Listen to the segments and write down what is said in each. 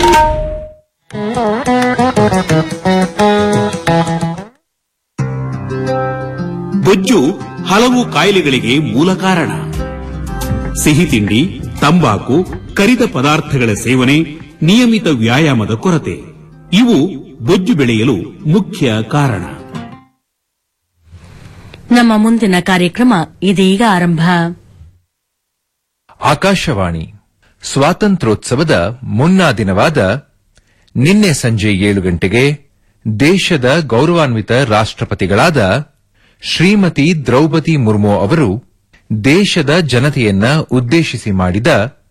ಬೊಜ್ಜು ಹಲವು ಕಾಯಿಲೆಗಳಿಗೆ ಮೂಲ ಕಾರಣ ಸಿಹಿ ತಿಂಡಿ ತಂಬಾಕು ಕರಿದ ಪದಾರ್ಥಗಳ ಸೇವನೆ ನಿಯಮಿತ ವ್ಯಾಯಾಮದ ಕೊರತೆ ಇವು ಬೊಜ್ಜು ಬೆಳೆಯಲು ಮುಖ್ಯ ಕಾರಣ ನಮ್ಮ ಮುಂದಿನ ಕಾರ್ಯಕ್ರಮ ಇದೀಗ ಆರಂಭ ಆಕಾಶವಾಣಿ ಸ್ವಾತಂತ್ರ್ಯೋತ್ಸವದ ಮುನ್ನಾ ದಿನವಾದ ನಿನ್ನೆ ಸಂಜೆ ಏಳು ಗಂಟೆಗೆ ದೇಶದ ಗೌರವಾನ್ವಿತ ರಾಷ್ಟ್ರಪತಿಗಳಾದ ಶ್ರೀಮತಿ ದ್ರೌಪದಿ ಮುರ್ಮು ಅವರು ದೇಶದ ಜನತೆಯನ್ನ ಉದ್ದೇಶಿಸಿ ಮಾಡಿದ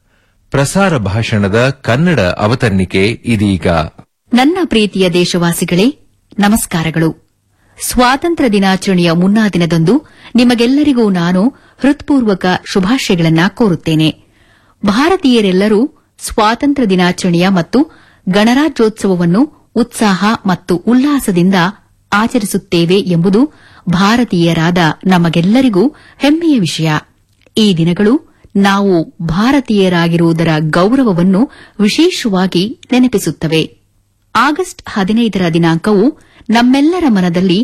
ಪ್ರಸಾರ ಭಾಷಣದ ಕನ್ನಡ ಅವತರಣಿಕೆ ಇದೀಗ ನನ್ನ ಪ್ರೀತಿಯ ದೇಶವಾಸಿಗಳೇ ನಮಸ್ಕಾರಗಳು ಸ್ವಾತಂತ್ರ್ಯ ದಿನಾಚರಣೆಯ ಮುನ್ನಾ ದಿನದಂದು ನಿಮಗೆಲ್ಲರಿಗೂ ನಾನು ಹೃತ್ಪೂರ್ವಕ ಶುಭಾಶಯಗಳನ್ನ ಕೋರುತ್ತೇನೆ ಭಾರತೀಯರೆಲ್ಲರೂ ಸ್ವಾತಂತ್ರ್ಯ ದಿನಾಚರಣೆಯ ಮತ್ತು ಗಣರಾಜ್ಯೋತ್ಸವವನ್ನು ಉತ್ಸಾಹ ಮತ್ತು ಉಲ್ಲಾಸದಿಂದ ಆಚರಿಸುತ್ತೇವೆ ಎಂಬುದು ಭಾರತೀಯರಾದ ನಮಗೆಲ್ಲರಿಗೂ ಹೆಮ್ಮೆಯ ವಿಷಯ ಈ ದಿನಗಳು ನಾವು ಭಾರತೀಯರಾಗಿರುವುದರ ಗೌರವವನ್ನು ವಿಶೇಷವಾಗಿ ನೆನಪಿಸುತ್ತವೆ ಆಗಸ್ಟ್ ಹದಿನೈದರ ದಿನಾಂಕವು ನಮ್ಮೆಲ್ಲರ ಮನದಲ್ಲಿ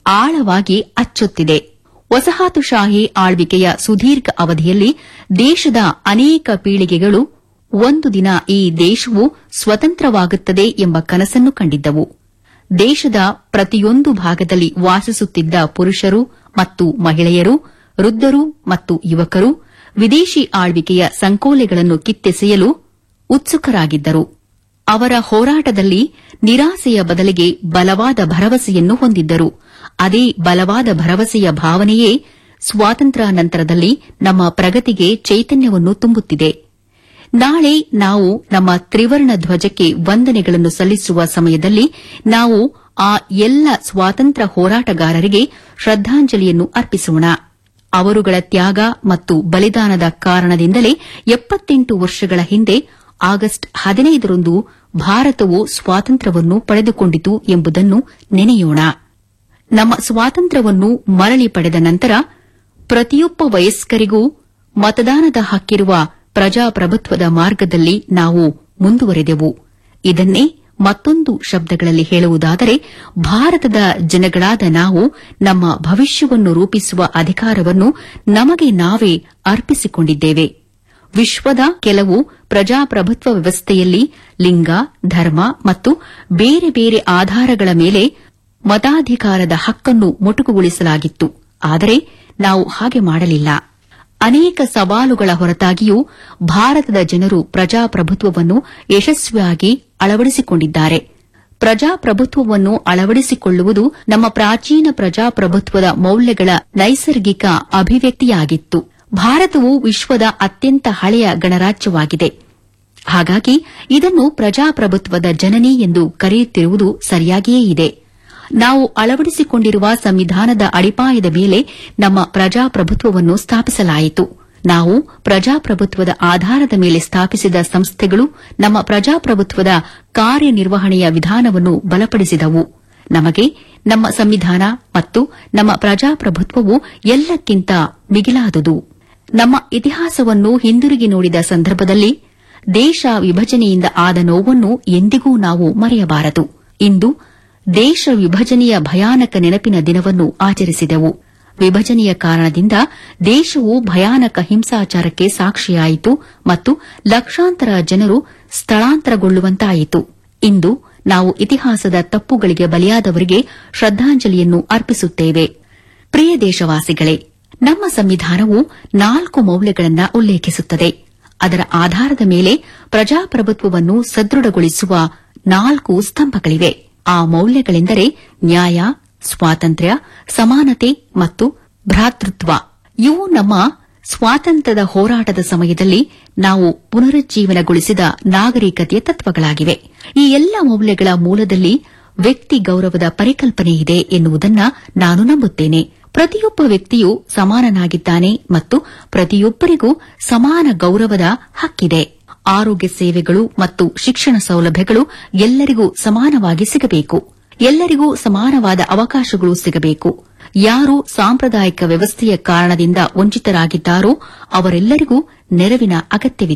ಆಳವಾಗಿ ಅಚ್ಚೊತ್ತಿದೆ ವಸಾಹತುಶಾಹಿ ಆಳ್ವಿಕೆಯ ಸುದೀರ್ಘ ಅವಧಿಯಲ್ಲಿ ದೇಶದ ಅನೇಕ ಪೀಳಿಗೆಗಳು ಒಂದು ದಿನ ಈ ದೇಶವು ಸ್ವತಂತ್ರವಾಗುತ್ತದೆ ಎಂಬ ಕನಸನ್ನು ಕಂಡಿದ್ದವು ದೇಶದ ಪ್ರತಿಯೊಂದು ಭಾಗದಲ್ಲಿ ವಾಸಿಸುತ್ತಿದ್ದ ಪುರುಷರು ಮತ್ತು ಮಹಿಳೆಯರು ವೃದ್ಧರು ಮತ್ತು ಯುವಕರು ವಿದೇಶಿ ಆಳ್ವಿಕೆಯ ಸಂಕೋಲೆಗಳನ್ನು ಕಿತ್ತೆಸೆಯಲು ಉತ್ಸುಕರಾಗಿದ್ದರು ಅವರ ಹೋರಾಟದಲ್ಲಿ ನಿರಾಸೆಯ ಬದಲಿಗೆ ಬಲವಾದ ಭರವಸೆಯನ್ನು ಹೊಂದಿದ್ದರು ಅದೇ ಬಲವಾದ ಭರವಸೆಯ ಭಾವನೆಯೇ ಸ್ವಾತಂತ್ರ್ಯಾನಂತರದಲ್ಲಿ ನಮ್ಮ ಪ್ರಗತಿಗೆ ಚೈತನ್ಯವನ್ನು ತುಂಬುತ್ತಿದೆ ನಾಳೆ ನಾವು ನಮ್ಮ ತ್ರಿವರ್ಣ ಧ್ವಜಕ್ಕೆ ವಂದನೆಗಳನ್ನು ಸಲ್ಲಿಸುವ ಸಮಯದಲ್ಲಿ ನಾವು ಆ ಎಲ್ಲ ಸ್ವಾತಂತ್ರ್ಯ ಹೋರಾಟಗಾರರಿಗೆ ಶ್ರದ್ದಾಂಜಲಿಯನ್ನು ಅರ್ಪಿಸೋಣ ಅವರುಗಳ ತ್ಯಾಗ ಮತ್ತು ಬಲಿದಾನದ ಕಾರಣದಿಂದಲೇ ಎಪ್ಪತ್ತೆಂಟು ವರ್ಷಗಳ ಹಿಂದೆ ಆಗಸ್ಟ್ ಹದಿನೈದರಂದು ಭಾರತವು ಸ್ವಾತಂತ್ರ್ಯವನ್ನು ಪಡೆದುಕೊಂಡಿತು ಎಂಬುದನ್ನು ನೆನೆಯೋಣ ನಮ್ಮ ಸ್ವಾತಂತ್ರ್ಯವನ್ನು ಮರಳಿ ಪಡೆದ ನಂತರ ಪ್ರತಿಯೊಬ್ಬ ವಯಸ್ಕರಿಗೂ ಮತದಾನದ ಹಕ್ಕಿರುವ ಪ್ರಜಾಪ್ರಭುತ್ವದ ಮಾರ್ಗದಲ್ಲಿ ನಾವು ಮುಂದುವರೆದೆವು ಇದನ್ನೇ ಮತ್ತೊಂದು ಶಬ್ದಗಳಲ್ಲಿ ಹೇಳುವುದಾದರೆ ಭಾರತದ ಜನಗಳಾದ ನಾವು ನಮ್ಮ ಭವಿಷ್ಯವನ್ನು ರೂಪಿಸುವ ಅಧಿಕಾರವನ್ನು ನಮಗೆ ನಾವೇ ಅರ್ಪಿಸಿಕೊಂಡಿದ್ದೇವೆ ವಿಶ್ವದ ಕೆಲವು ಪ್ರಜಾಪ್ರಭುತ್ವ ವ್ಯವಸ್ಥೆಯಲ್ಲಿ ಲಿಂಗ ಧರ್ಮ ಮತ್ತು ಬೇರೆ ಬೇರೆ ಆಧಾರಗಳ ಮೇಲೆ ಮತಾಧಿಕಾರದ ಹಕ್ಕನ್ನು ಮೊಟಕುಗೊಳಿಸಲಾಗಿತ್ತು ಆದರೆ ನಾವು ಹಾಗೆ ಮಾಡಲಿಲ್ಲ ಅನೇಕ ಸವಾಲುಗಳ ಹೊರತಾಗಿಯೂ ಭಾರತದ ಜನರು ಪ್ರಜಾಪ್ರಭುತ್ವವನ್ನು ಯಶಸ್ವಿಯಾಗಿ ಅಳವಡಿಸಿಕೊಂಡಿದ್ದಾರೆ ಪ್ರಜಾಪ್ರಭುತ್ವವನ್ನು ಅಳವಡಿಸಿಕೊಳ್ಳುವುದು ನಮ್ಮ ಪ್ರಾಚೀನ ಪ್ರಜಾಪ್ರಭುತ್ವದ ಮೌಲ್ಯಗಳ ನೈಸರ್ಗಿಕ ಅಭಿವ್ಯಕ್ತಿಯಾಗಿತ್ತು ಭಾರತವು ವಿಶ್ವದ ಅತ್ಯಂತ ಹಳೆಯ ಗಣರಾಜ್ಯವಾಗಿದೆ ಹಾಗಾಗಿ ಇದನ್ನು ಪ್ರಜಾಪ್ರಭುತ್ವದ ಜನನಿ ಎಂದು ಕರೆಯುತ್ತಿರುವುದು ಸರಿಯಾಗಿಯೇ ಇದೆ ನಾವು ಅಳವಡಿಸಿಕೊಂಡಿರುವ ಸಂವಿಧಾನದ ಅಡಿಪಾಯದ ಮೇಲೆ ನಮ್ಮ ಪ್ರಜಾಪ್ರಭುತ್ವವನ್ನು ಸ್ಥಾಪಿಸಲಾಯಿತು ನಾವು ಪ್ರಜಾಪ್ರಭುತ್ವದ ಆಧಾರದ ಮೇಲೆ ಸ್ಥಾಪಿಸಿದ ಸಂಸ್ಥೆಗಳು ನಮ್ಮ ಪ್ರಜಾಪ್ರಭುತ್ವದ ಕಾರ್ಯನಿರ್ವಹಣೆಯ ವಿಧಾನವನ್ನು ಬಲಪಡಿಸಿದವು ನಮಗೆ ನಮ್ಮ ಸಂವಿಧಾನ ಮತ್ತು ನಮ್ಮ ಪ್ರಜಾಪ್ರಭುತ್ವವು ಎಲ್ಲಕ್ಕಿಂತ ಮಿಗಿಲಾದುದು ನಮ್ಮ ಇತಿಹಾಸವನ್ನು ಹಿಂದಿರುಗಿ ನೋಡಿದ ಸಂದರ್ಭದಲ್ಲಿ ದೇಶ ವಿಭಜನೆಯಿಂದ ಆದ ನೋವನ್ನು ಎಂದಿಗೂ ನಾವು ಮರೆಯಬಾರದು ಇಂದು ದೇಶ ವಿಭಜನೆಯ ಭಯಾನಕ ನೆನಪಿನ ದಿನವನ್ನು ಆಚರಿಸಿದೆವು ವಿಭಜನೆಯ ಕಾರಣದಿಂದ ದೇಶವು ಭಯಾನಕ ಹಿಂಸಾಚಾರಕ್ಕೆ ಸಾಕ್ಷಿಯಾಯಿತು ಮತ್ತು ಲಕ್ಷಾಂತರ ಜನರು ಸ್ಥಳಾಂತರಗೊಳ್ಳುವಂತಾಯಿತು ಇಂದು ನಾವು ಇತಿಹಾಸದ ತಪ್ಪುಗಳಿಗೆ ಬಲಿಯಾದವರಿಗೆ ಶ್ರದ್ದಾಂಜಲಿಯನ್ನು ಅರ್ಪಿಸುತ್ತೇವೆ ಪ್ರಿಯ ದೇಶವಾಸಿಗಳೇ ನಮ್ಮ ಸಂವಿಧಾನವು ನಾಲ್ಕು ಮೌಲ್ಯಗಳನ್ನು ಉಲ್ಲೇಖಿಸುತ್ತದೆ ಅದರ ಆಧಾರದ ಮೇಲೆ ಪ್ರಜಾಪ್ರಭುತ್ವವನ್ನು ಸದೃಢಗೊಳಿಸುವ ನಾಲ್ಕು ಸ್ತಂಭಗಳಿವೆ ಆ ಮೌಲ್ಯಗಳೆಂದರೆ ನ್ಯಾಯ ಸ್ವಾತಂತ್ರ್ಯ ಸಮಾನತೆ ಮತ್ತು ಭ್ರಾತೃತ್ವ ಇವು ನಮ್ಮ ಸ್ವಾತಂತ್ರ್ಯದ ಹೋರಾಟದ ಸಮಯದಲ್ಲಿ ನಾವು ಪುನರುಜ್ಜೀವನಗೊಳಿಸಿದ ನಾಗರಿಕತೆಯ ತತ್ವಗಳಾಗಿವೆ ಈ ಎಲ್ಲ ಮೌಲ್ಯಗಳ ಮೂಲದಲ್ಲಿ ವ್ಯಕ್ತಿ ಗೌರವದ ಪರಿಕಲ್ಪನೆ ಇದೆ ಎನ್ನುವುದನ್ನ ನಾನು ನಂಬುತ್ತೇನೆ ಪ್ರತಿಯೊಬ್ಬ ವ್ಯಕ್ತಿಯು ಸಮಾನನಾಗಿದ್ದಾನೆ ಮತ್ತು ಪ್ರತಿಯೊಬ್ಬರಿಗೂ ಸಮಾನ ಗೌರವದ ಹಕ್ಕಿದೆ ಆರೋಗ್ಯ ಸೇವೆಗಳು ಮತ್ತು ಶಿಕ್ಷಣ ಸೌಲಭ್ಯಗಳು ಎಲ್ಲರಿಗೂ ಸಮಾನವಾಗಿ ಸಿಗಬೇಕು ಎಲ್ಲರಿಗೂ ಸಮಾನವಾದ ಅವಕಾಶಗಳು ಸಿಗಬೇಕು ಯಾರು ಸಾಂಪ್ರದಾಯಿಕ ವ್ಯವಸ್ಥೆಯ ಕಾರಣದಿಂದ ವಂಚಿತರಾಗಿದ್ದಾರೋ ಅವರೆಲ್ಲರಿಗೂ ನೆರವಿನ ಅಗತ್ಯವಿತ್ತು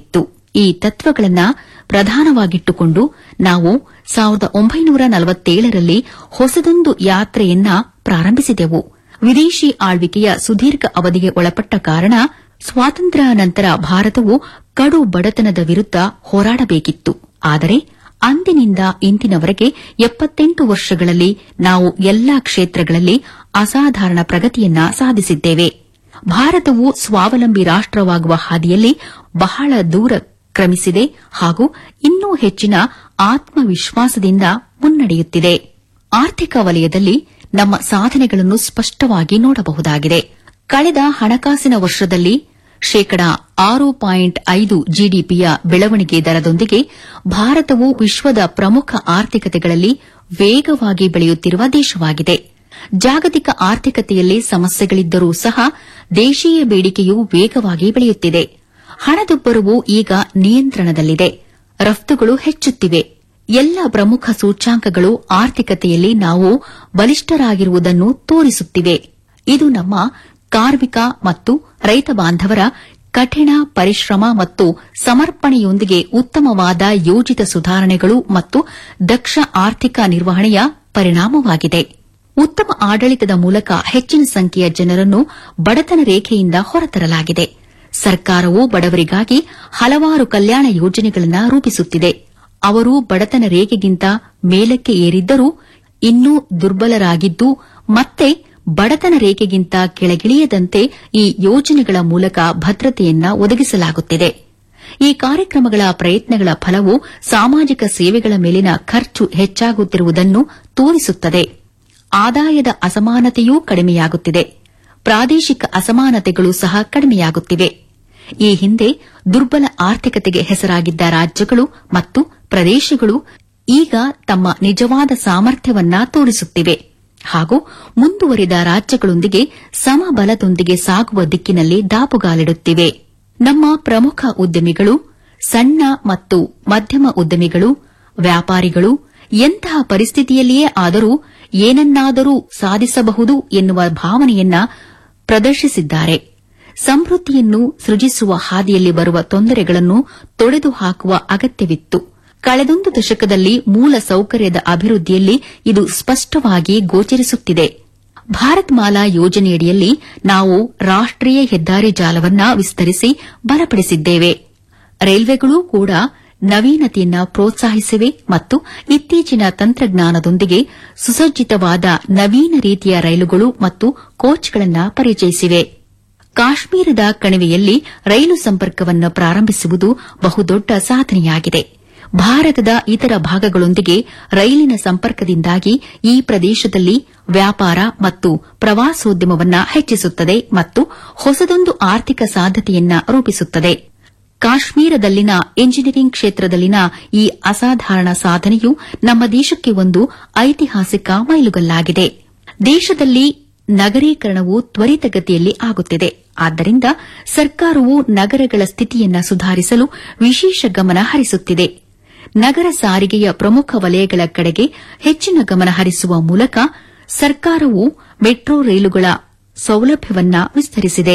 ಈ ತತ್ವಗಳನ್ನ ಪ್ರಧಾನವಾಗಿಟ್ಟುಕೊಂಡು ನಾವು ಸಾವಿರದ ಒಂಬೈನೂರ ನಲವತ್ತೇಳರಲ್ಲಿ ಹೊಸದೊಂದು ಯಾತ್ರೆಯನ್ನ ಪ್ರಾರಂಭಿಸಿದೆವು ವಿದೇಶಿ ಆಳ್ವಿಕೆಯ ಸುದೀರ್ಘ ಅವಧಿಗೆ ಒಳಪಟ್ಟ ಕಾರಣ ಸ್ವಾತಂತ್ರ್ಯ ನಂತರ ಭಾರತವು ಕಡು ಬಡತನದ ವಿರುದ್ಧ ಹೋರಾಡಬೇಕಿತ್ತು ಆದರೆ ಅಂದಿನಿಂದ ಇಂದಿನವರೆಗೆ ಎಪ್ಪತ್ತೆಂಟು ವರ್ಷಗಳಲ್ಲಿ ನಾವು ಎಲ್ಲಾ ಕ್ಷೇತ್ರಗಳಲ್ಲಿ ಅಸಾಧಾರಣ ಪ್ರಗತಿಯನ್ನ ಸಾಧಿಸಿದ್ದೇವೆ ಭಾರತವು ಸ್ವಾವಲಂಬಿ ರಾಷ್ಟವಾಗುವ ಹಾದಿಯಲ್ಲಿ ಬಹಳ ದೂರ ಕ್ರಮಿಸಿದೆ ಹಾಗೂ ಇನ್ನೂ ಹೆಚ್ಚಿನ ಆತ್ಮವಿಶ್ವಾಸದಿಂದ ಮುನ್ನಡೆಯುತ್ತಿದೆ ಆರ್ಥಿಕ ವಲಯದಲ್ಲಿ ನಮ್ಮ ಸಾಧನೆಗಳನ್ನು ಸ್ಪಷ್ಟವಾಗಿ ನೋಡಬಹುದಾಗಿದೆ ಕಳೆದ ಹಣಕಾಸಿನ ವರ್ಷದಲ್ಲಿ ಶೇಕಡಾ ಆರು ಪಾಯಿಂಟ್ ಐದು ಜಿಡಿಪಿಯ ಬೆಳವಣಿಗೆ ದರದೊಂದಿಗೆ ಭಾರತವು ವಿಶ್ವದ ಪ್ರಮುಖ ಆರ್ಥಿಕತೆಗಳಲ್ಲಿ ವೇಗವಾಗಿ ಬೆಳೆಯುತ್ತಿರುವ ದೇಶವಾಗಿದೆ ಜಾಗತಿಕ ಆರ್ಥಿಕತೆಯಲ್ಲಿ ಸಮಸ್ಯೆಗಳಿದ್ದರೂ ಸಹ ದೇಶೀಯ ಬೇಡಿಕೆಯು ವೇಗವಾಗಿ ಬೆಳೆಯುತ್ತಿದೆ ಹಣದುಬ್ಬರವು ಈಗ ನಿಯಂತ್ರಣದಲ್ಲಿದೆ ರಫ್ತುಗಳು ಹೆಚ್ಚುತ್ತಿವೆ ಎಲ್ಲ ಪ್ರಮುಖ ಸೂಚ್ಯಾಂಕಗಳು ಆರ್ಥಿಕತೆಯಲ್ಲಿ ನಾವು ಬಲಿಷ್ಠರಾಗಿರುವುದನ್ನು ತೋರಿಸುತ್ತಿವೆ ಇದು ನಮ್ಮ ಕಾರ್ಮಿಕ ಮತ್ತು ರೈತ ಬಾಂಧವರ ಕಠಿಣ ಪರಿಶ್ರಮ ಮತ್ತು ಸಮರ್ಪಣೆಯೊಂದಿಗೆ ಉತ್ತಮವಾದ ಯೋಜಿತ ಸುಧಾರಣೆಗಳು ಮತ್ತು ದಕ್ಷ ಆರ್ಥಿಕ ನಿರ್ವಹಣೆಯ ಪರಿಣಾಮವಾಗಿದೆ ಉತ್ತಮ ಆಡಳಿತದ ಮೂಲಕ ಹೆಚ್ಚಿನ ಸಂಖ್ಯೆಯ ಜನರನ್ನು ಬಡತನ ರೇಖೆಯಿಂದ ಹೊರತರಲಾಗಿದೆ ಸರ್ಕಾರವು ಬಡವರಿಗಾಗಿ ಹಲವಾರು ಕಲ್ಯಾಣ ಯೋಜನೆಗಳನ್ನು ರೂಪಿಸುತ್ತಿದೆ ಅವರು ಬಡತನ ರೇಖೆಗಿಂತ ಮೇಲಕ್ಕೆ ಏರಿದ್ದರೂ ಇನ್ನೂ ದುರ್ಬಲರಾಗಿದ್ದು ಮತ್ತೆ ಬಡತನ ರೇಖೆಗಿಂತ ಕೆಳಗಿಳಿಯದಂತೆ ಈ ಯೋಜನೆಗಳ ಮೂಲಕ ಭದ್ರತೆಯನ್ನ ಒದಗಿಸಲಾಗುತ್ತಿದೆ ಈ ಕಾರ್ಯಕ್ರಮಗಳ ಪ್ರಯತ್ನಗಳ ಫಲವು ಸಾಮಾಜಿಕ ಸೇವೆಗಳ ಮೇಲಿನ ಖರ್ಚು ಹೆಚ್ಚಾಗುತ್ತಿರುವುದನ್ನು ತೋರಿಸುತ್ತದೆ ಆದಾಯದ ಅಸಮಾನತೆಯೂ ಕಡಿಮೆಯಾಗುತ್ತಿದೆ ಪ್ರಾದೇಶಿಕ ಅಸಮಾನತೆಗಳು ಸಹ ಕಡಿಮೆಯಾಗುತ್ತಿವೆ ಈ ಹಿಂದೆ ದುರ್ಬಲ ಆರ್ಥಿಕತೆಗೆ ಹೆಸರಾಗಿದ್ದ ರಾಜ್ಯಗಳು ಮತ್ತು ಪ್ರದೇಶಗಳು ಈಗ ತಮ್ಮ ನಿಜವಾದ ಸಾಮರ್ಥ್ಯವನ್ನ ತೋರಿಸುತ್ತಿವೆ ಹಾಗೂ ಮುಂದುವರಿದ ರಾಜ್ಯಗಳೊಂದಿಗೆ ಸಮಬಲದೊಂದಿಗೆ ಸಾಗುವ ದಿಕ್ಕಿನಲ್ಲಿ ದಾಪುಗಾಲಿಡುತ್ತಿವೆ ನಮ್ಮ ಪ್ರಮುಖ ಉದ್ಯಮಿಗಳು ಸಣ್ಣ ಮತ್ತು ಮಧ್ಯಮ ಉದ್ಯಮಿಗಳು ವ್ಯಾಪಾರಿಗಳು ಎಂತಹ ಪರಿಸ್ಥಿತಿಯಲ್ಲಿಯೇ ಆದರೂ ಏನನ್ನಾದರೂ ಸಾಧಿಸಬಹುದು ಎನ್ನುವ ಭಾವನೆಯನ್ನ ಪ್ರದರ್ಶಿಸಿದ್ದಾರೆ ಸಮೃದ್ಧಿಯನ್ನು ಸೃಜಿಸುವ ಹಾದಿಯಲ್ಲಿ ಬರುವ ತೊಂದರೆಗಳನ್ನು ತೊಡೆದು ಹಾಕುವ ಅಗತ್ಯವಿತ್ತು ಕಳೆದೊಂದು ದಶಕದಲ್ಲಿ ಮೂಲ ಸೌಕರ್ಯದ ಅಭಿವೃದ್ಧಿಯಲ್ಲಿ ಇದು ಸ್ಪಷ್ಟವಾಗಿ ಗೋಚರಿಸುತ್ತಿದೆ ಭಾರತ್ ಮಾಲಾ ಯೋಜನೆಯಡಿಯಲ್ಲಿ ನಾವು ರಾಷ್ಟೀಯ ಹೆದ್ದಾರಿ ಜಾಲವನ್ನ ವಿಸ್ತರಿಸಿ ಬಲಪಡಿಸಿದ್ದೇವೆ ರೈಲ್ವೆಗಳೂ ಕೂಡ ನವೀನತೆಯನ್ನ ಪ್ರೋತ್ಸಾಹಿಸಿವೆ ಮತ್ತು ಇತ್ತೀಚಿನ ತಂತ್ರಜ್ಞಾನದೊಂದಿಗೆ ಸುಸಜ್ಜಿತವಾದ ನವೀನ ರೀತಿಯ ರೈಲುಗಳು ಮತ್ತು ಕೋಚ್ಗಳನ್ನು ಪರಿಚಯಿಸಿವೆ ಕಾಶ್ಮೀರದ ಕಣಿವೆಯಲ್ಲಿ ರೈಲು ಸಂಪರ್ಕವನ್ನು ಪ್ರಾರಂಭಿಸುವುದು ಬಹುದೊಡ್ಡ ಸಾಧನೆಯಾಗಿದೆ ಭಾರತದ ಇತರ ಭಾಗಗಳೊಂದಿಗೆ ರೈಲಿನ ಸಂಪರ್ಕದಿಂದಾಗಿ ಈ ಪ್ರದೇಶದಲ್ಲಿ ವ್ಯಾಪಾರ ಮತ್ತು ಪ್ರವಾಸೋದ್ಯಮವನ್ನ ಹೆಚ್ಚಿಸುತ್ತದೆ ಮತ್ತು ಹೊಸದೊಂದು ಆರ್ಥಿಕ ಸಾಧ್ಯತೆಯನ್ನ ರೂಪಿಸುತ್ತದೆ ಕಾಶ್ಮೀರದಲ್ಲಿನ ಎಂಜಿನಿಯರಿಂಗ್ ಕ್ಷೇತ್ರದಲ್ಲಿನ ಈ ಅಸಾಧಾರಣ ಸಾಧನೆಯು ನಮ್ಮ ದೇಶಕ್ಕೆ ಒಂದು ಐತಿಹಾಸಿಕ ಮೈಲುಗಲ್ಲಾಗಿದೆ ದೇಶದಲ್ಲಿ ನಗರೀಕರಣವು ತ್ವರಿತಗತಿಯಲ್ಲಿ ಆಗುತ್ತಿದೆ ಆದ್ದರಿಂದ ಸರ್ಕಾರವು ನಗರಗಳ ಸ್ಥಿತಿಯನ್ನ ಸುಧಾರಿಸಲು ವಿಶೇಷ ಗಮನ ಹರಿಸುತ್ತಿದೆ ನಗರ ಸಾರಿಗೆಯ ಪ್ರಮುಖ ವಲಯಗಳ ಕಡೆಗೆ ಹೆಚ್ಚಿನ ಗಮನ ಹರಿಸುವ ಮೂಲಕ ಸರ್ಕಾರವು ಮೆಟ್ರೋ ರೈಲುಗಳ ಸೌಲಭ್ಯವನ್ನ ವಿಸ್ತರಿಸಿದೆ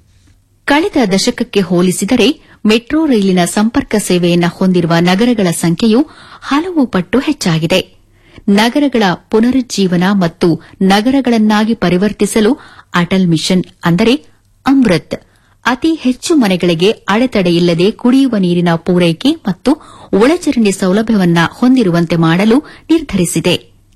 ಕಳೆದ ದಶಕಕ್ಕೆ ಹೋಲಿಸಿದರೆ ಮೆಟ್ರೋ ರೈಲಿನ ಸಂಪರ್ಕ ಸೇವೆಯನ್ನು ಹೊಂದಿರುವ ನಗರಗಳ ಸಂಖ್ಯೆಯು ಹಲವು ಪಟ್ಟು ಹೆಚ್ಚಾಗಿದೆ ನಗರಗಳ ಪುನರುಜ್ಜೀವನ ಮತ್ತು ನಗರಗಳನ್ನಾಗಿ ಪರಿವರ್ತಿಸಲು ಅಟಲ್ ಮಿಷನ್ ಅಂದರೆ ಅಮೃತ್ ಅತಿ ಹೆಚ್ಚು ಮನೆಗಳಿಗೆ ಅಡೆತಡೆಯಿಲ್ಲದೆ ಕುಡಿಯುವ ನೀರಿನ ಪೂರೈಕೆ ಮತ್ತು ಒಳಚರಂಡಿ ಸೌಲಭ್ಯವನ್ನ ಹೊಂದಿರುವಂತೆ ಮಾಡಲು ನಿರ್ಧರಿಸಿದೆ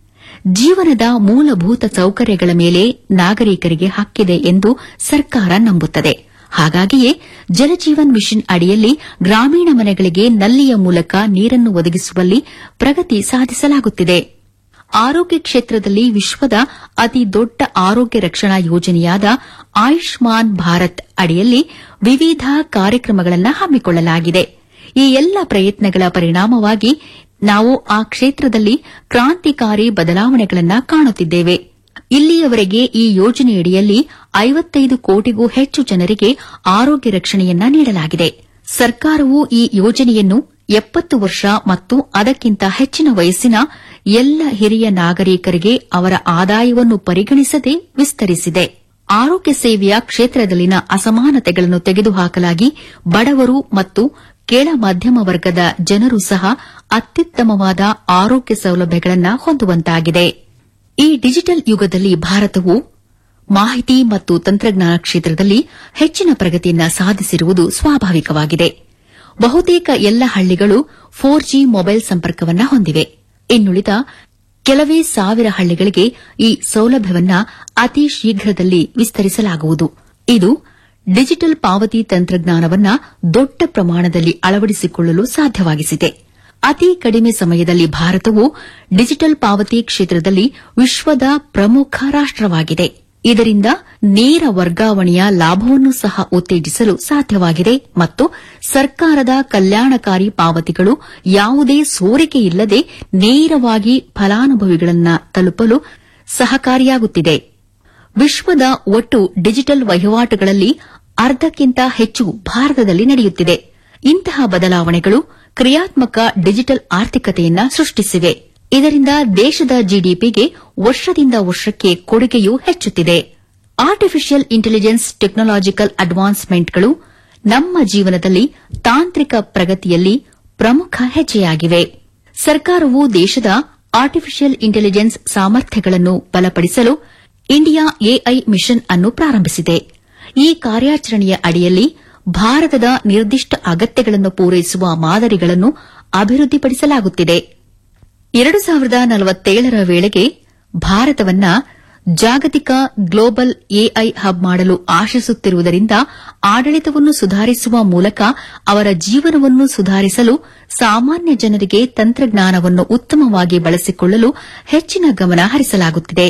ಜೀವನದ ಮೂಲಭೂತ ಸೌಕರ್ಯಗಳ ಮೇಲೆ ನಾಗರಿಕರಿಗೆ ಹಕ್ಕಿದೆ ಎಂದು ಸರ್ಕಾರ ನಂಬುತ್ತದೆ ಹಾಗಾಗಿಯೇ ಜಲಜೀವನ್ ಮಿಷನ್ ಅಡಿಯಲ್ಲಿ ಗ್ರಾಮೀಣ ಮನೆಗಳಿಗೆ ನಲ್ಲಿಯ ಮೂಲಕ ನೀರನ್ನು ಒದಗಿಸುವಲ್ಲಿ ಪ್ರಗತಿ ಸಾಧಿಸಲಾಗುತ್ತಿದೆ ಆರೋಗ್ಯ ಕ್ಷೇತ್ರದಲ್ಲಿ ವಿಶ್ವದ ಅತಿ ದೊಡ್ಡ ಆರೋಗ್ಯ ರಕ್ಷಣಾ ಯೋಜನೆಯಾದ ಆಯುಷ್ಮಾನ್ ಭಾರತ್ ಅಡಿಯಲ್ಲಿ ವಿವಿಧ ಕಾರ್ಯಕ್ರಮಗಳನ್ನು ಹಮ್ಮಿಕೊಳ್ಳಲಾಗಿದೆ ಈ ಎಲ್ಲ ಪ್ರಯತ್ನಗಳ ಪರಿಣಾಮವಾಗಿ ನಾವು ಆ ಕ್ಷೇತ್ರದಲ್ಲಿ ಕ್ರಾಂತಿಕಾರಿ ಬದಲಾವಣೆಗಳನ್ನು ಕಾಣುತ್ತಿದ್ದೇವೆ ಇಲ್ಲಿಯವರೆಗೆ ಈ ಯೋಜನೆಯಡಿಯಲ್ಲಿ ಐವತ್ತೈದು ಕೋಟಿಗೂ ಹೆಚ್ಚು ಜನರಿಗೆ ಆರೋಗ್ಯ ರಕ್ಷಣೆಯನ್ನ ನೀಡಲಾಗಿದೆ ಸರ್ಕಾರವು ಈ ಯೋಜನೆಯನ್ನು ಎಪ್ಪತ್ತು ವರ್ಷ ಮತ್ತು ಅದಕ್ಕಿಂತ ಹೆಚ್ಚಿನ ವಯಸ್ಸಿನ ಎಲ್ಲ ಹಿರಿಯ ನಾಗರಿಕರಿಗೆ ಅವರ ಆದಾಯವನ್ನು ಪರಿಗಣಿಸದೆ ವಿಸ್ತರಿಸಿದೆ ಆರೋಗ್ಯ ಸೇವೆಯ ಕ್ಷೇತ್ರದಲ್ಲಿನ ಅಸಮಾನತೆಗಳನ್ನು ತೆಗೆದುಹಾಕಲಾಗಿ ಬಡವರು ಮತ್ತು ಕೆಳ ಮಧ್ಯಮ ವರ್ಗದ ಜನರು ಸಹ ಅತ್ಯುತ್ತಮವಾದ ಆರೋಗ್ಯ ಸೌಲಭ್ಯಗಳನ್ನು ಹೊಂದುವಂತಾಗಿದೆ ಈ ಡಿಜಿಟಲ್ ಯುಗದಲ್ಲಿ ಭಾರತವು ಮಾಹಿತಿ ಮತ್ತು ತಂತ್ರಜ್ಞಾನ ಕ್ಷೇತ್ರದಲ್ಲಿ ಹೆಚ್ಚಿನ ಪ್ರಗತಿಯನ್ನು ಸಾಧಿಸಿರುವುದು ಸ್ವಾಭಾವಿಕವಾಗಿದೆ ಬಹುತೇಕ ಎಲ್ಲ ಹಳ್ಳಿಗಳು ಫೋರ್ ಜಿ ಮೊಬೈಲ್ ಸಂಪರ್ಕವನ್ನು ಹೊಂದಿವೆ ಇನ್ನುಳಿದ ಕೆಲವೇ ಸಾವಿರ ಹಳ್ಳಿಗಳಿಗೆ ಈ ಸೌಲಭ್ಯವನ್ನ ಅತಿ ಶೀಘ್ರದಲ್ಲಿ ವಿಸ್ತರಿಸಲಾಗುವುದು ಇದು ಡಿಜಿಟಲ್ ಪಾವತಿ ತಂತ್ರಜ್ಞಾನವನ್ನ ದೊಡ್ಡ ಪ್ರಮಾಣದಲ್ಲಿ ಅಳವಡಿಸಿಕೊಳ್ಳಲು ಸಾಧ್ಯವಾಗಿಸಿದೆ ಅತಿ ಕಡಿಮೆ ಸಮಯದಲ್ಲಿ ಭಾರತವು ಡಿಜಿಟಲ್ ಪಾವತಿ ಕ್ಷೇತ್ರದಲ್ಲಿ ವಿಶ್ವದ ಪ್ರಮುಖ ರಾಷ್ಟವಾಗಿದೆ ಇದರಿಂದ ನೇರ ವರ್ಗಾವಣೆಯ ಲಾಭವನ್ನು ಸಹ ಉತ್ತೇಜಿಸಲು ಸಾಧ್ಯವಾಗಿದೆ ಮತ್ತು ಸರ್ಕಾರದ ಕಲ್ಯಾಣಕಾರಿ ಪಾವತಿಗಳು ಯಾವುದೇ ಸೋರಿಕೆಯಿಲ್ಲದೆ ನೇರವಾಗಿ ಫಲಾನುಭವಿಗಳನ್ನು ತಲುಪಲು ಸಹಕಾರಿಯಾಗುತ್ತಿದೆ ವಿಶ್ವದ ಒಟ್ಟು ಡಿಜಿಟಲ್ ವಹಿವಾಟುಗಳಲ್ಲಿ ಅರ್ಧಕ್ಕಿಂತ ಹೆಚ್ಚು ಭಾರತದಲ್ಲಿ ನಡೆಯುತ್ತಿದೆ ಇಂತಹ ಬದಲಾವಣೆಗಳು ಕ್ರಿಯಾತ್ಮಕ ಡಿಜಿಟಲ್ ಆರ್ಥಿಕತೆಯನ್ನ ಸೃಷ್ಟಿಸಿವೆ ಇದರಿಂದ ದೇಶದ ಜಿಡಿಪಿಗೆ ವರ್ಷದಿಂದ ವರ್ಷಕ್ಕೆ ಕೊಡುಗೆಯೂ ಹೆಚ್ಚುತ್ತಿದೆ ಆರ್ಟಿಫಿಷಿಯಲ್ ಇಂಟೆಲಿಜೆನ್ಸ್ ಟೆಕ್ನಾಲಜಿಕಲ್ ಅಡ್ವಾನ್ಸ್ಮೆಂಟ್ಗಳು ನಮ್ಮ ಜೀವನದಲ್ಲಿ ತಾಂತ್ರಿಕ ಪ್ರಗತಿಯಲ್ಲಿ ಪ್ರಮುಖ ಹೆಜ್ಜೆಯಾಗಿವೆ ಸರ್ಕಾರವು ದೇಶದ ಆರ್ಟಿಫಿಷಿಯಲ್ ಇಂಟೆಲಿಜೆನ್ಸ್ ಸಾಮರ್ಥ್ಯಗಳನ್ನು ಬಲಪಡಿಸಲು ಇಂಡಿಯಾ ಎಐ ಮಿಷನ್ ಅನ್ನು ಪ್ರಾರಂಭಿಸಿದೆ ಈ ಕಾರ್ಯಾಚರಣೆಯ ಅಡಿಯಲ್ಲಿ ಭಾರತದ ನಿರ್ದಿಷ್ಟ ಅಗತ್ಯಗಳನ್ನು ಪೂರೈಸುವ ಮಾದರಿಗಳನ್ನು ಅಭಿವೃದ್ಧಿಪಡಿಸಲಾಗುತ್ತಿದೆ ಎರಡು ಸಾವಿರದ ನಲವತ್ತೇಳರ ವೇಳೆಗೆ ಭಾರತವನ್ನ ಜಾಗತಿಕ ಗ್ಲೋಬಲ್ ಎಐ ಹಬ್ ಮಾಡಲು ಆಶಿಸುತ್ತಿರುವುದರಿಂದ ಆಡಳಿತವನ್ನು ಸುಧಾರಿಸುವ ಮೂಲಕ ಅವರ ಜೀವನವನ್ನು ಸುಧಾರಿಸಲು ಸಾಮಾನ್ಯ ಜನರಿಗೆ ತಂತ್ರಜ್ಞಾನವನ್ನು ಉತ್ತಮವಾಗಿ ಬಳಸಿಕೊಳ್ಳಲು ಹೆಚ್ಚಿನ ಗಮನ ಹರಿಸಲಾಗುತ್ತಿದೆ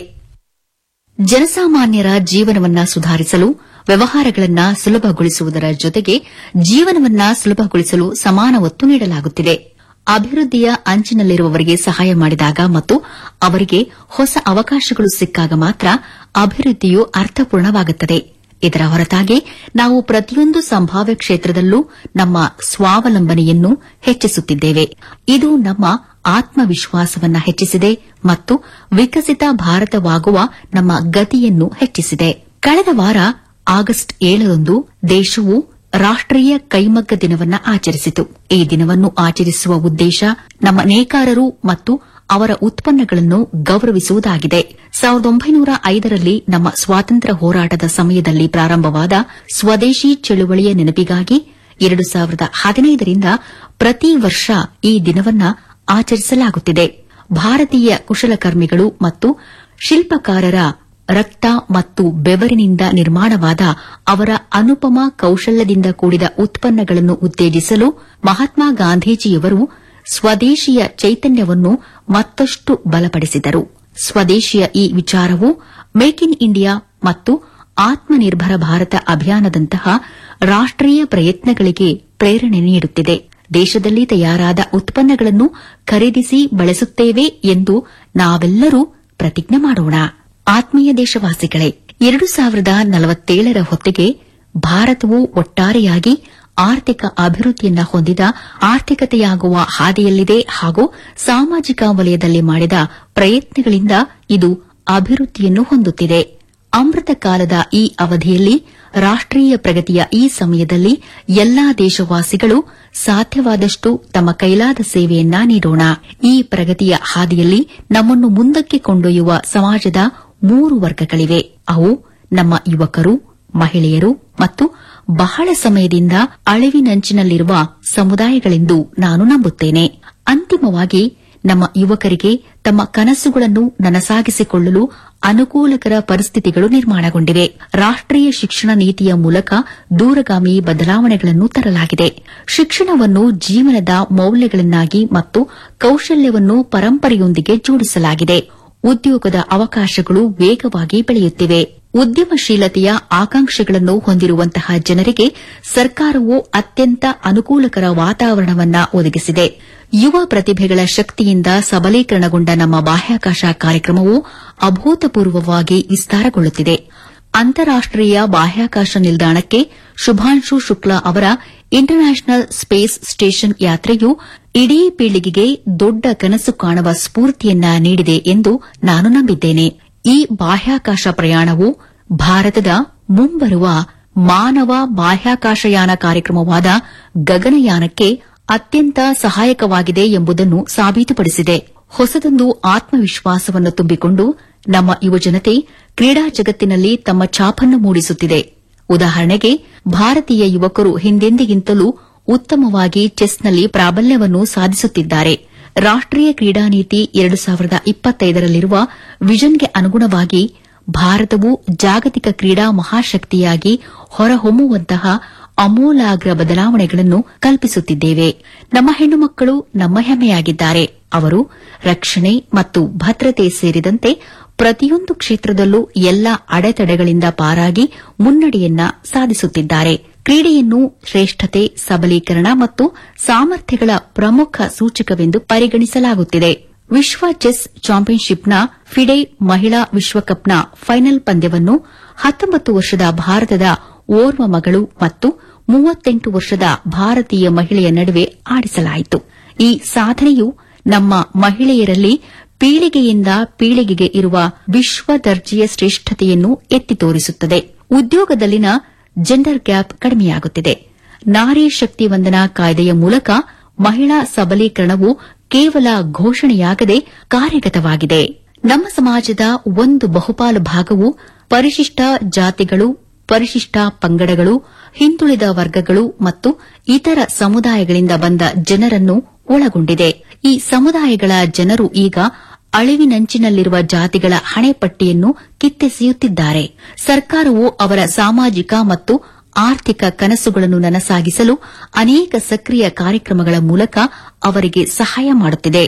ಜನಸಾಮಾನ್ಯರ ಜೀವನವನ್ನ ಸುಧಾರಿಸಲು ವ್ಯವಹಾರಗಳನ್ನು ಸುಲಭಗೊಳಿಸುವುದರ ಜೊತೆಗೆ ಜೀವನವನ್ನ ಸುಲಭಗೊಳಿಸಲು ಸಮಾನ ಒತ್ತು ನೀಡಲಾಗುತ್ತಿದೆ ಅಭಿವೃದ್ಧಿಯ ಅಂಚಿನಲ್ಲಿರುವವರಿಗೆ ಸಹಾಯ ಮಾಡಿದಾಗ ಮತ್ತು ಅವರಿಗೆ ಹೊಸ ಅವಕಾಶಗಳು ಸಿಕ್ಕಾಗ ಮಾತ್ರ ಅಭಿವೃದ್ಧಿಯು ಅರ್ಥಪೂರ್ಣವಾಗುತ್ತದೆ ಇದರ ಹೊರತಾಗಿ ನಾವು ಪ್ರತಿಯೊಂದು ಸಂಭಾವ್ಯ ಕ್ಷೇತ್ರದಲ್ಲೂ ನಮ್ಮ ಸ್ವಾವಲಂಬನೆಯನ್ನು ಹೆಚ್ಚಿಸುತ್ತಿದ್ದೇವೆ ಇದು ನಮ್ಮ ಆತ್ಮವಿಶ್ವಾಸವನ್ನ ಹೆಚ್ಚಿಸಿದೆ ಮತ್ತು ವಿಕಸಿತ ಭಾರತವಾಗುವ ನಮ್ಮ ಗತಿಯನ್ನು ಹೆಚ್ಚಿಸಿದೆ ಕಳೆದ ವಾರ ಆಗಸ್ಟ್ ಏಳರಂದು ದೇಶವು ರಾಷ್ಟೀಯ ಕೈಮಗ್ಗ ದಿನವನ್ನ ಆಚರಿಸಿತು ಈ ದಿನವನ್ನು ಆಚರಿಸುವ ಉದ್ದೇಶ ನಮ್ಮ ನೇಕಾರರು ಮತ್ತು ಅವರ ಉತ್ಪನ್ನಗಳನ್ನು ಗೌರವಿಸುವುದಾಗಿದೆ ಸಾವಿರದ ಒಂಬೈನೂರ ಐದರಲ್ಲಿ ನಮ್ಮ ಸ್ವಾತಂತ್ರ್ಯ ಹೋರಾಟದ ಸಮಯದಲ್ಲಿ ಪ್ರಾರಂಭವಾದ ಸ್ವದೇಶಿ ಚಳುವಳಿಯ ನೆನಪಿಗಾಗಿ ಎರಡು ಸಾವಿರದ ಹದಿನೈದರಿಂದ ಪ್ರತಿ ವರ್ಷ ಈ ದಿನವನ್ನ ಆಚರಿಸಲಾಗುತ್ತಿದೆ ಭಾರತೀಯ ಕುಶಲಕರ್ಮಿಗಳು ಮತ್ತು ಶಿಲ್ಪಕಾರರ ರಕ್ತ ಮತ್ತು ಬೆವರಿನಿಂದ ನಿರ್ಮಾಣವಾದ ಅವರ ಅನುಪಮ ಕೌಶಲ್ಯದಿಂದ ಕೂಡಿದ ಉತ್ಪನ್ನಗಳನ್ನು ಉತ್ತೇಜಿಸಲು ಮಹಾತ್ಮ ಗಾಂಧೀಜಿಯವರು ಸ್ವದೇಶಿಯ ಚೈತನ್ಯವನ್ನು ಮತ್ತಷ್ಟು ಬಲಪಡಿಸಿದರು ಸ್ವದೇಶಿಯ ಈ ವಿಚಾರವು ಮೇಕ್ ಇನ್ ಇಂಡಿಯಾ ಮತ್ತು ಆತ್ಮನಿರ್ಭರ ಭಾರತ ಅಭಿಯಾನದಂತಹ ರಾಷ್ಟೀಯ ಪ್ರಯತ್ನಗಳಿಗೆ ಪ್ರೇರಣೆ ನೀಡುತ್ತಿದೆ ದೇಶದಲ್ಲಿ ತಯಾರಾದ ಉತ್ಪನ್ನಗಳನ್ನು ಖರೀದಿಸಿ ಬಳಸುತ್ತೇವೆ ಎಂದು ನಾವೆಲ್ಲರೂ ಪ್ರತಿಜ್ಞೆ ಮಾಡೋಣ ಆತ್ಮೀಯ ದೇಶವಾಸಿಗಳೇ ಎರಡು ಸಾವಿರದ ನಲವತ್ತೇಳರ ಹೊತ್ತಿಗೆ ಭಾರತವು ಒಟ್ಟಾರೆಯಾಗಿ ಆರ್ಥಿಕ ಅಭಿವೃದ್ಧಿಯನ್ನ ಹೊಂದಿದ ಆರ್ಥಿಕತೆಯಾಗುವ ಹಾದಿಯಲ್ಲಿದೆ ಹಾಗೂ ಸಾಮಾಜಿಕ ವಲಯದಲ್ಲಿ ಮಾಡಿದ ಪ್ರಯತ್ನಗಳಿಂದ ಇದು ಅಭಿವೃದ್ಧಿಯನ್ನು ಹೊಂದುತ್ತಿದೆ ಅಮೃತ ಕಾಲದ ಈ ಅವಧಿಯಲ್ಲಿ ರಾಷ್ಟೀಯ ಪ್ರಗತಿಯ ಈ ಸಮಯದಲ್ಲಿ ಎಲ್ಲಾ ದೇಶವಾಸಿಗಳು ಸಾಧ್ಯವಾದಷ್ಟು ತಮ್ಮ ಕೈಲಾದ ಸೇವೆಯನ್ನ ನೀಡೋಣ ಈ ಪ್ರಗತಿಯ ಹಾದಿಯಲ್ಲಿ ನಮ್ಮನ್ನು ಮುಂದಕ್ಕೆ ಕೊಂಡೊಯ್ಯುವ ಸಮಾಜದ ಮೂರು ವರ್ಗಗಳಿವೆ ಅವು ನಮ್ಮ ಯುವಕರು ಮಹಿಳೆಯರು ಮತ್ತು ಬಹಳ ಸಮಯದಿಂದ ಅಳಿವಿನಂಚಿನಲ್ಲಿರುವ ಸಮುದಾಯಗಳೆಂದು ನಾನು ನಂಬುತ್ತೇನೆ ಅಂತಿಮವಾಗಿ ನಮ್ಮ ಯುವಕರಿಗೆ ತಮ್ಮ ಕನಸುಗಳನ್ನು ನನಸಾಗಿಸಿಕೊಳ್ಳಲು ಅನುಕೂಲಕರ ಪರಿಸ್ಥಿತಿಗಳು ನಿರ್ಮಾಣಗೊಂಡಿವೆ ರಾಷ್ಟೀಯ ಶಿಕ್ಷಣ ನೀತಿಯ ಮೂಲಕ ದೂರಗಾಮಿ ಬದಲಾವಣೆಗಳನ್ನು ತರಲಾಗಿದೆ ಶಿಕ್ಷಣವನ್ನು ಜೀವನದ ಮೌಲ್ಯಗಳನ್ನಾಗಿ ಮತ್ತು ಕೌಶಲ್ಯವನ್ನು ಪರಂಪರೆಯೊಂದಿಗೆ ಜೋಡಿಸಲಾಗಿದೆ ಉದ್ಯೋಗದ ಅವಕಾಶಗಳು ವೇಗವಾಗಿ ಬೆಳೆಯುತ್ತಿವೆ ಉದ್ಯಮಶೀಲತೆಯ ಆಕಾಂಕ್ಷೆಗಳನ್ನು ಹೊಂದಿರುವಂತಹ ಜನರಿಗೆ ಸರ್ಕಾರವು ಅತ್ಯಂತ ಅನುಕೂಲಕರ ವಾತಾವರಣವನ್ನ ಒದಗಿಸಿದೆ ಯುವ ಪ್ರತಿಭೆಗಳ ಶಕ್ತಿಯಿಂದ ಸಬಲೀಕರಣಗೊಂಡ ನಮ್ಮ ಬಾಹ್ಯಾಕಾಶ ಕಾರ್ಯಕ್ರಮವು ಅಭೂತಪೂರ್ವವಾಗಿ ವಿಸ್ತಾರಗೊಳ್ಳುತ್ತಿದೆ ಅಂತಾರಾಷ್ಟೀಯ ಬಾಹ್ಯಾಕಾಶ ನಿಲ್ದಾಣಕ್ಕೆ ಶುಭಾಂಶು ಶುಕ್ಲಾ ಅವರ ಇಂಟರ್ನ್ಯಾಷನಲ್ ಸ್ಪೇಸ್ ಸ್ಟೇಷನ್ ಯಾತ್ರೆಯು ಇಡೀ ಪೀಳಿಗೆಗೆ ದೊಡ್ಡ ಕನಸು ಕಾಣುವ ಸ್ಫೂರ್ತಿಯನ್ನ ನೀಡಿದೆ ಎಂದು ನಾನು ನಂಬಿದ್ದೇನೆ ಈ ಬಾಹ್ಯಾಕಾಶ ಪ್ರಯಾಣವು ಭಾರತದ ಮುಂಬರುವ ಮಾನವ ಬಾಹ್ಯಾಕಾಶಯಾನ ಕಾರ್ಯಕ್ರಮವಾದ ಗಗನಯಾನಕ್ಕೆ ಅತ್ಯಂತ ಸಹಾಯಕವಾಗಿದೆ ಎಂಬುದನ್ನು ಸಾಬೀತುಪಡಿಸಿದೆ ಹೊಸದೊಂದು ಆತ್ಮವಿಶ್ವಾಸವನ್ನು ತುಂಬಿಕೊಂಡು ನಮ್ಮ ಯುವಜನತೆ ಕ್ರೀಡಾ ಜಗತ್ತಿನಲ್ಲಿ ತಮ್ಮ ಛಾಪನ್ನು ಮೂಡಿಸುತ್ತಿದೆ ಉದಾಹರಣೆಗೆ ಭಾರತೀಯ ಯುವಕರು ಹಿಂದೆಂದಿಗಿಂತಲೂ ಉತ್ತಮವಾಗಿ ಚೆಸ್ನಲ್ಲಿ ಪ್ರಾಬಲ್ಯವನ್ನು ಸಾಧಿಸುತ್ತಿದ್ದಾರೆ ರಾಷ್ಟೀಯ ಕ್ರೀಡಾ ನೀತಿ ಎರಡು ಸಾವಿರದ ಇಪ್ಪತ್ತೈದರಲ್ಲಿರುವ ವಿಷನ್ಗೆ ಅನುಗುಣವಾಗಿ ಭಾರತವು ಜಾಗತಿಕ ಕ್ರೀಡಾ ಮಹಾಶಕ್ತಿಯಾಗಿ ಹೊರಹೊಮ್ಮುವಂತಹ ಅಮೂಲಾಗ್ರ ಬದಲಾವಣೆಗಳನ್ನು ಕಲ್ಪಿಸುತ್ತಿದ್ದೇವೆ ನಮ್ಮ ಹೆಣ್ಣು ಮಕ್ಕಳು ನಮ್ಮ ಹೆಮ್ಮೆಯಾಗಿದ್ದಾರೆ ಅವರು ರಕ್ಷಣೆ ಮತ್ತು ಭದ್ರತೆ ಸೇರಿದಂತೆ ಪ್ರತಿಯೊಂದು ಕ್ಷೇತ್ರದಲ್ಲೂ ಎಲ್ಲ ಅಡೆತಡೆಗಳಿಂದ ಪಾರಾಗಿ ಮುನ್ನಡೆಯನ್ನ ಸಾಧಿಸುತ್ತಿದ್ದಾರೆ ಕ್ರೀಡೆಯನ್ನು ಶ್ರೇಷ್ಠತೆ ಸಬಲೀಕರಣ ಮತ್ತು ಸಾಮರ್ಥ್ಯಗಳ ಪ್ರಮುಖ ಸೂಚಕವೆಂದು ಪರಿಗಣಿಸಲಾಗುತ್ತಿದೆ ವಿಶ್ವ ಚೆಸ್ ಚಾಂಪಿಯನ್ಶಿಪ್ನ ಫಿಡೆ ಮಹಿಳಾ ವಿಶ್ವಕಪ್ನ ಫೈನಲ್ ಪಂದ್ಯವನ್ನು ಹತ್ತೊಂಬತ್ತು ವರ್ಷದ ಭಾರತದ ಓರ್ವ ಮಗಳು ಮತ್ತು ಮೂವತ್ತೆಂಟು ವರ್ಷದ ಭಾರತೀಯ ಮಹಿಳೆಯ ನಡುವೆ ಆಡಿಸಲಾಯಿತು ಈ ಸಾಧನೆಯು ನಮ್ಮ ಮಹಿಳೆಯರಲ್ಲಿ ಪೀಳಿಗೆಯಿಂದ ಪೀಳಿಗೆಗೆ ಇರುವ ವಿಶ್ವ ದರ್ಜೆಯ ಶ್ರೇಷ್ಠತೆಯನ್ನು ಎತ್ತಿ ತೋರಿಸುತ್ತದೆ ಉದ್ಯೋಗದಲ್ಲಿನ ಜೆಂಡರ್ ಗ್ಯಾಪ್ ಕಡಿಮೆಯಾಗುತ್ತಿದೆ ನಾರಿ ಶಕ್ತಿ ವಂದನಾ ಕಾಯ್ದೆಯ ಮೂಲಕ ಮಹಿಳಾ ಸಬಲೀಕರಣವು ಕೇವಲ ಘೋಷಣೆಯಾಗದೆ ಕಾರ್ಯಗತವಾಗಿದೆ ನಮ್ಮ ಸಮಾಜದ ಒಂದು ಬಹುಪಾಲು ಭಾಗವು ಪರಿಶಿಷ್ಟ ಜಾತಿಗಳು ಪರಿಶಿಷ್ಟ ಪಂಗಡಗಳು ಹಿಂದುಳಿದ ವರ್ಗಗಳು ಮತ್ತು ಇತರ ಸಮುದಾಯಗಳಿಂದ ಬಂದ ಜನರನ್ನು ಒಳಗೊಂಡಿದೆ ಈ ಸಮುದಾಯಗಳ ಜನರು ಈಗ ಅಳಿವಿನಂಚಿನಲ್ಲಿರುವ ಜಾತಿಗಳ ಹಣೆಪಟ್ಟಿಯನ್ನು ಕಿತ್ತೆಸೆಯುತ್ತಿದ್ದಾರೆ ಸರ್ಕಾರವು ಅವರ ಸಾಮಾಜಿಕ ಮತ್ತು ಆರ್ಥಿಕ ಕನಸುಗಳನ್ನು ನನಸಾಗಿಸಲು ಅನೇಕ ಸಕ್ರಿಯ ಕಾರ್ಯಕ್ರಮಗಳ ಮೂಲಕ ಅವರಿಗೆ ಸಹಾಯ ಮಾಡುತ್ತಿದೆ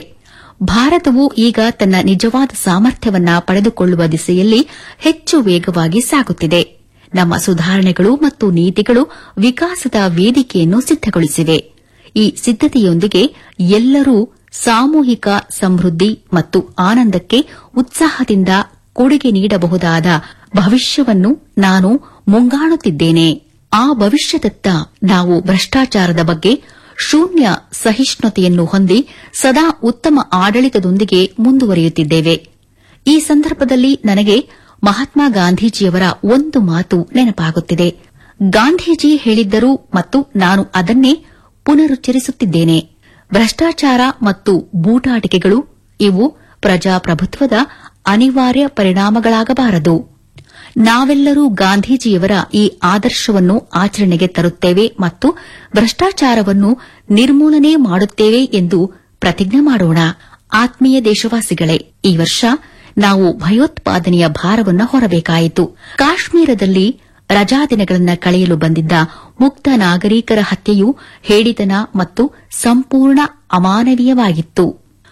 ಭಾರತವು ಈಗ ತನ್ನ ನಿಜವಾದ ಸಾಮರ್ಥ್ಯವನ್ನ ಪಡೆದುಕೊಳ್ಳುವ ದಿಸೆಯಲ್ಲಿ ಹೆಚ್ಚು ವೇಗವಾಗಿ ಸಾಗುತ್ತಿದೆ ನಮ್ಮ ಸುಧಾರಣೆಗಳು ಮತ್ತು ನೀತಿಗಳು ವಿಕಾಸದ ವೇದಿಕೆಯನ್ನು ಸಿದ್ದಗೊಳಿಸಿವೆ ಈ ಸಿದ್ದತೆಯೊಂದಿಗೆ ಎಲ್ಲರೂ ಸಾಮೂಹಿಕ ಸಮೃದ್ಧಿ ಮತ್ತು ಆನಂದಕ್ಕೆ ಉತ್ಸಾಹದಿಂದ ಕೊಡುಗೆ ನೀಡಬಹುದಾದ ಭವಿಷ್ಯವನ್ನು ನಾನು ಮುಂಗಾಣುತ್ತಿದ್ದೇನೆ ಆ ಭವಿಷ್ಯದತ್ತ ನಾವು ಭ್ರಷ್ಟಾಚಾರದ ಬಗ್ಗೆ ಶೂನ್ಯ ಸಹಿಷ್ಣುತೆಯನ್ನು ಹೊಂದಿ ಸದಾ ಉತ್ತಮ ಆಡಳಿತದೊಂದಿಗೆ ಮುಂದುವರಿಯುತ್ತಿದ್ದೇವೆ ಈ ಸಂದರ್ಭದಲ್ಲಿ ನನಗೆ ಮಹಾತ್ಮ ಗಾಂಧೀಜಿಯವರ ಒಂದು ಮಾತು ನೆನಪಾಗುತ್ತಿದೆ ಗಾಂಧೀಜಿ ಹೇಳಿದ್ದರು ಮತ್ತು ನಾನು ಅದನ್ನೇ ಪುನರುಚ್ಚರಿಸುತ್ತಿದ್ದೇನೆ ಭ್ರಷ್ಟಾಚಾರ ಮತ್ತು ಬೂಟಾಟಿಕೆಗಳು ಇವು ಪ್ರಜಾಪ್ರಭುತ್ವದ ಅನಿವಾರ್ಯ ಪರಿಣಾಮಗಳಾಗಬಾರದು ನಾವೆಲ್ಲರೂ ಗಾಂಧೀಜಿಯವರ ಈ ಆದರ್ಶವನ್ನು ಆಚರಣೆಗೆ ತರುತ್ತೇವೆ ಮತ್ತು ಭ್ರಷ್ಟಾಚಾರವನ್ನು ನಿರ್ಮೂಲನೆ ಮಾಡುತ್ತೇವೆ ಎಂದು ಪ್ರತಿಜ್ಞೆ ಮಾಡೋಣ ಆತ್ಮೀಯ ದೇಶವಾಸಿಗಳೇ ಈ ವರ್ಷ ನಾವು ಭಯೋತ್ಪಾದನೆಯ ಭಾರವನ್ನು ಹೊರಬೇಕಾಯಿತು ಕಾಶ್ಮೀರದಲ್ಲಿ ರಜಾದಿನಗಳನ್ನು ಕಳೆಯಲು ಬಂದಿದ್ದ ಮುಕ್ತ ನಾಗರಿಕರ ಹತ್ಯೆಯು ಹೇಡಿತನ ಮತ್ತು ಸಂಪೂರ್ಣ ಅಮಾನವೀಯವಾಗಿತ್ತು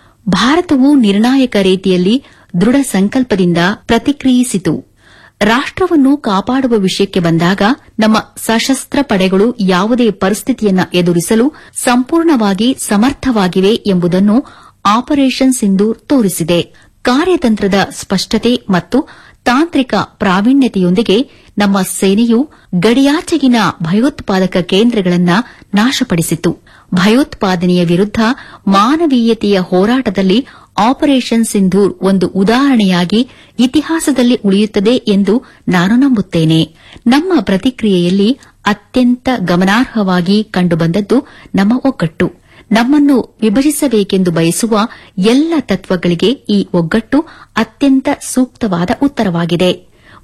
ಭಾರತವು ನಿರ್ಣಾಯಕ ರೀತಿಯಲ್ಲಿ ದೃಢ ಸಂಕಲ್ಪದಿಂದ ಪ್ರತಿಕ್ರಿಯಿಸಿತು ರಾಷ್ಟವನ್ನು ಕಾಪಾಡುವ ವಿಷಯಕ್ಕೆ ಬಂದಾಗ ನಮ್ಮ ಸಶಸ್ತ್ರ ಪಡೆಗಳು ಯಾವುದೇ ಪರಿಸ್ಥಿತಿಯನ್ನ ಎದುರಿಸಲು ಸಂಪೂರ್ಣವಾಗಿ ಸಮರ್ಥವಾಗಿವೆ ಎಂಬುದನ್ನು ಆಪರೇಷನ್ ಸಿಂಧೂರ್ ತೋರಿಸಿದೆ ಕಾರ್ಯತಂತ್ರದ ಸ್ಪಷ್ಟತೆ ಮತ್ತು ತಾಂತ್ರಿಕ ಪ್ರಾವೀಣ್ಯತೆಯೊಂದಿಗೆ ನಮ್ಮ ಸೇನೆಯು ಗಡಿಯಾಚೆಗಿನ ಭಯೋತ್ಪಾದಕ ಕೇಂದ್ರಗಳನ್ನು ನಾಶಪಡಿಸಿತು ಭಯೋತ್ಪಾದನೆಯ ವಿರುದ್ಧ ಮಾನವೀಯತೆಯ ಹೋರಾಟದಲ್ಲಿ ಆಪರೇಷನ್ ಸಿಂಧೂರ್ ಒಂದು ಉದಾಹರಣೆಯಾಗಿ ಇತಿಹಾಸದಲ್ಲಿ ಉಳಿಯುತ್ತದೆ ಎಂದು ನಾನು ನಂಬುತ್ತೇನೆ ನಮ್ಮ ಪ್ರತಿಕ್ರಿಯೆಯಲ್ಲಿ ಅತ್ಯಂತ ಗಮನಾರ್ಹವಾಗಿ ಕಂಡುಬಂದದ್ದು ನಮ್ಮ ಒಗ್ಗಟ್ಟು ನಮ್ಮನ್ನು ವಿಭಜಿಸಬೇಕೆಂದು ಬಯಸುವ ಎಲ್ಲ ತತ್ವಗಳಿಗೆ ಈ ಒಗ್ಗಟ್ಟು ಅತ್ಯಂತ ಸೂಕ್ತವಾದ ಉತ್ತರವಾಗಿದೆ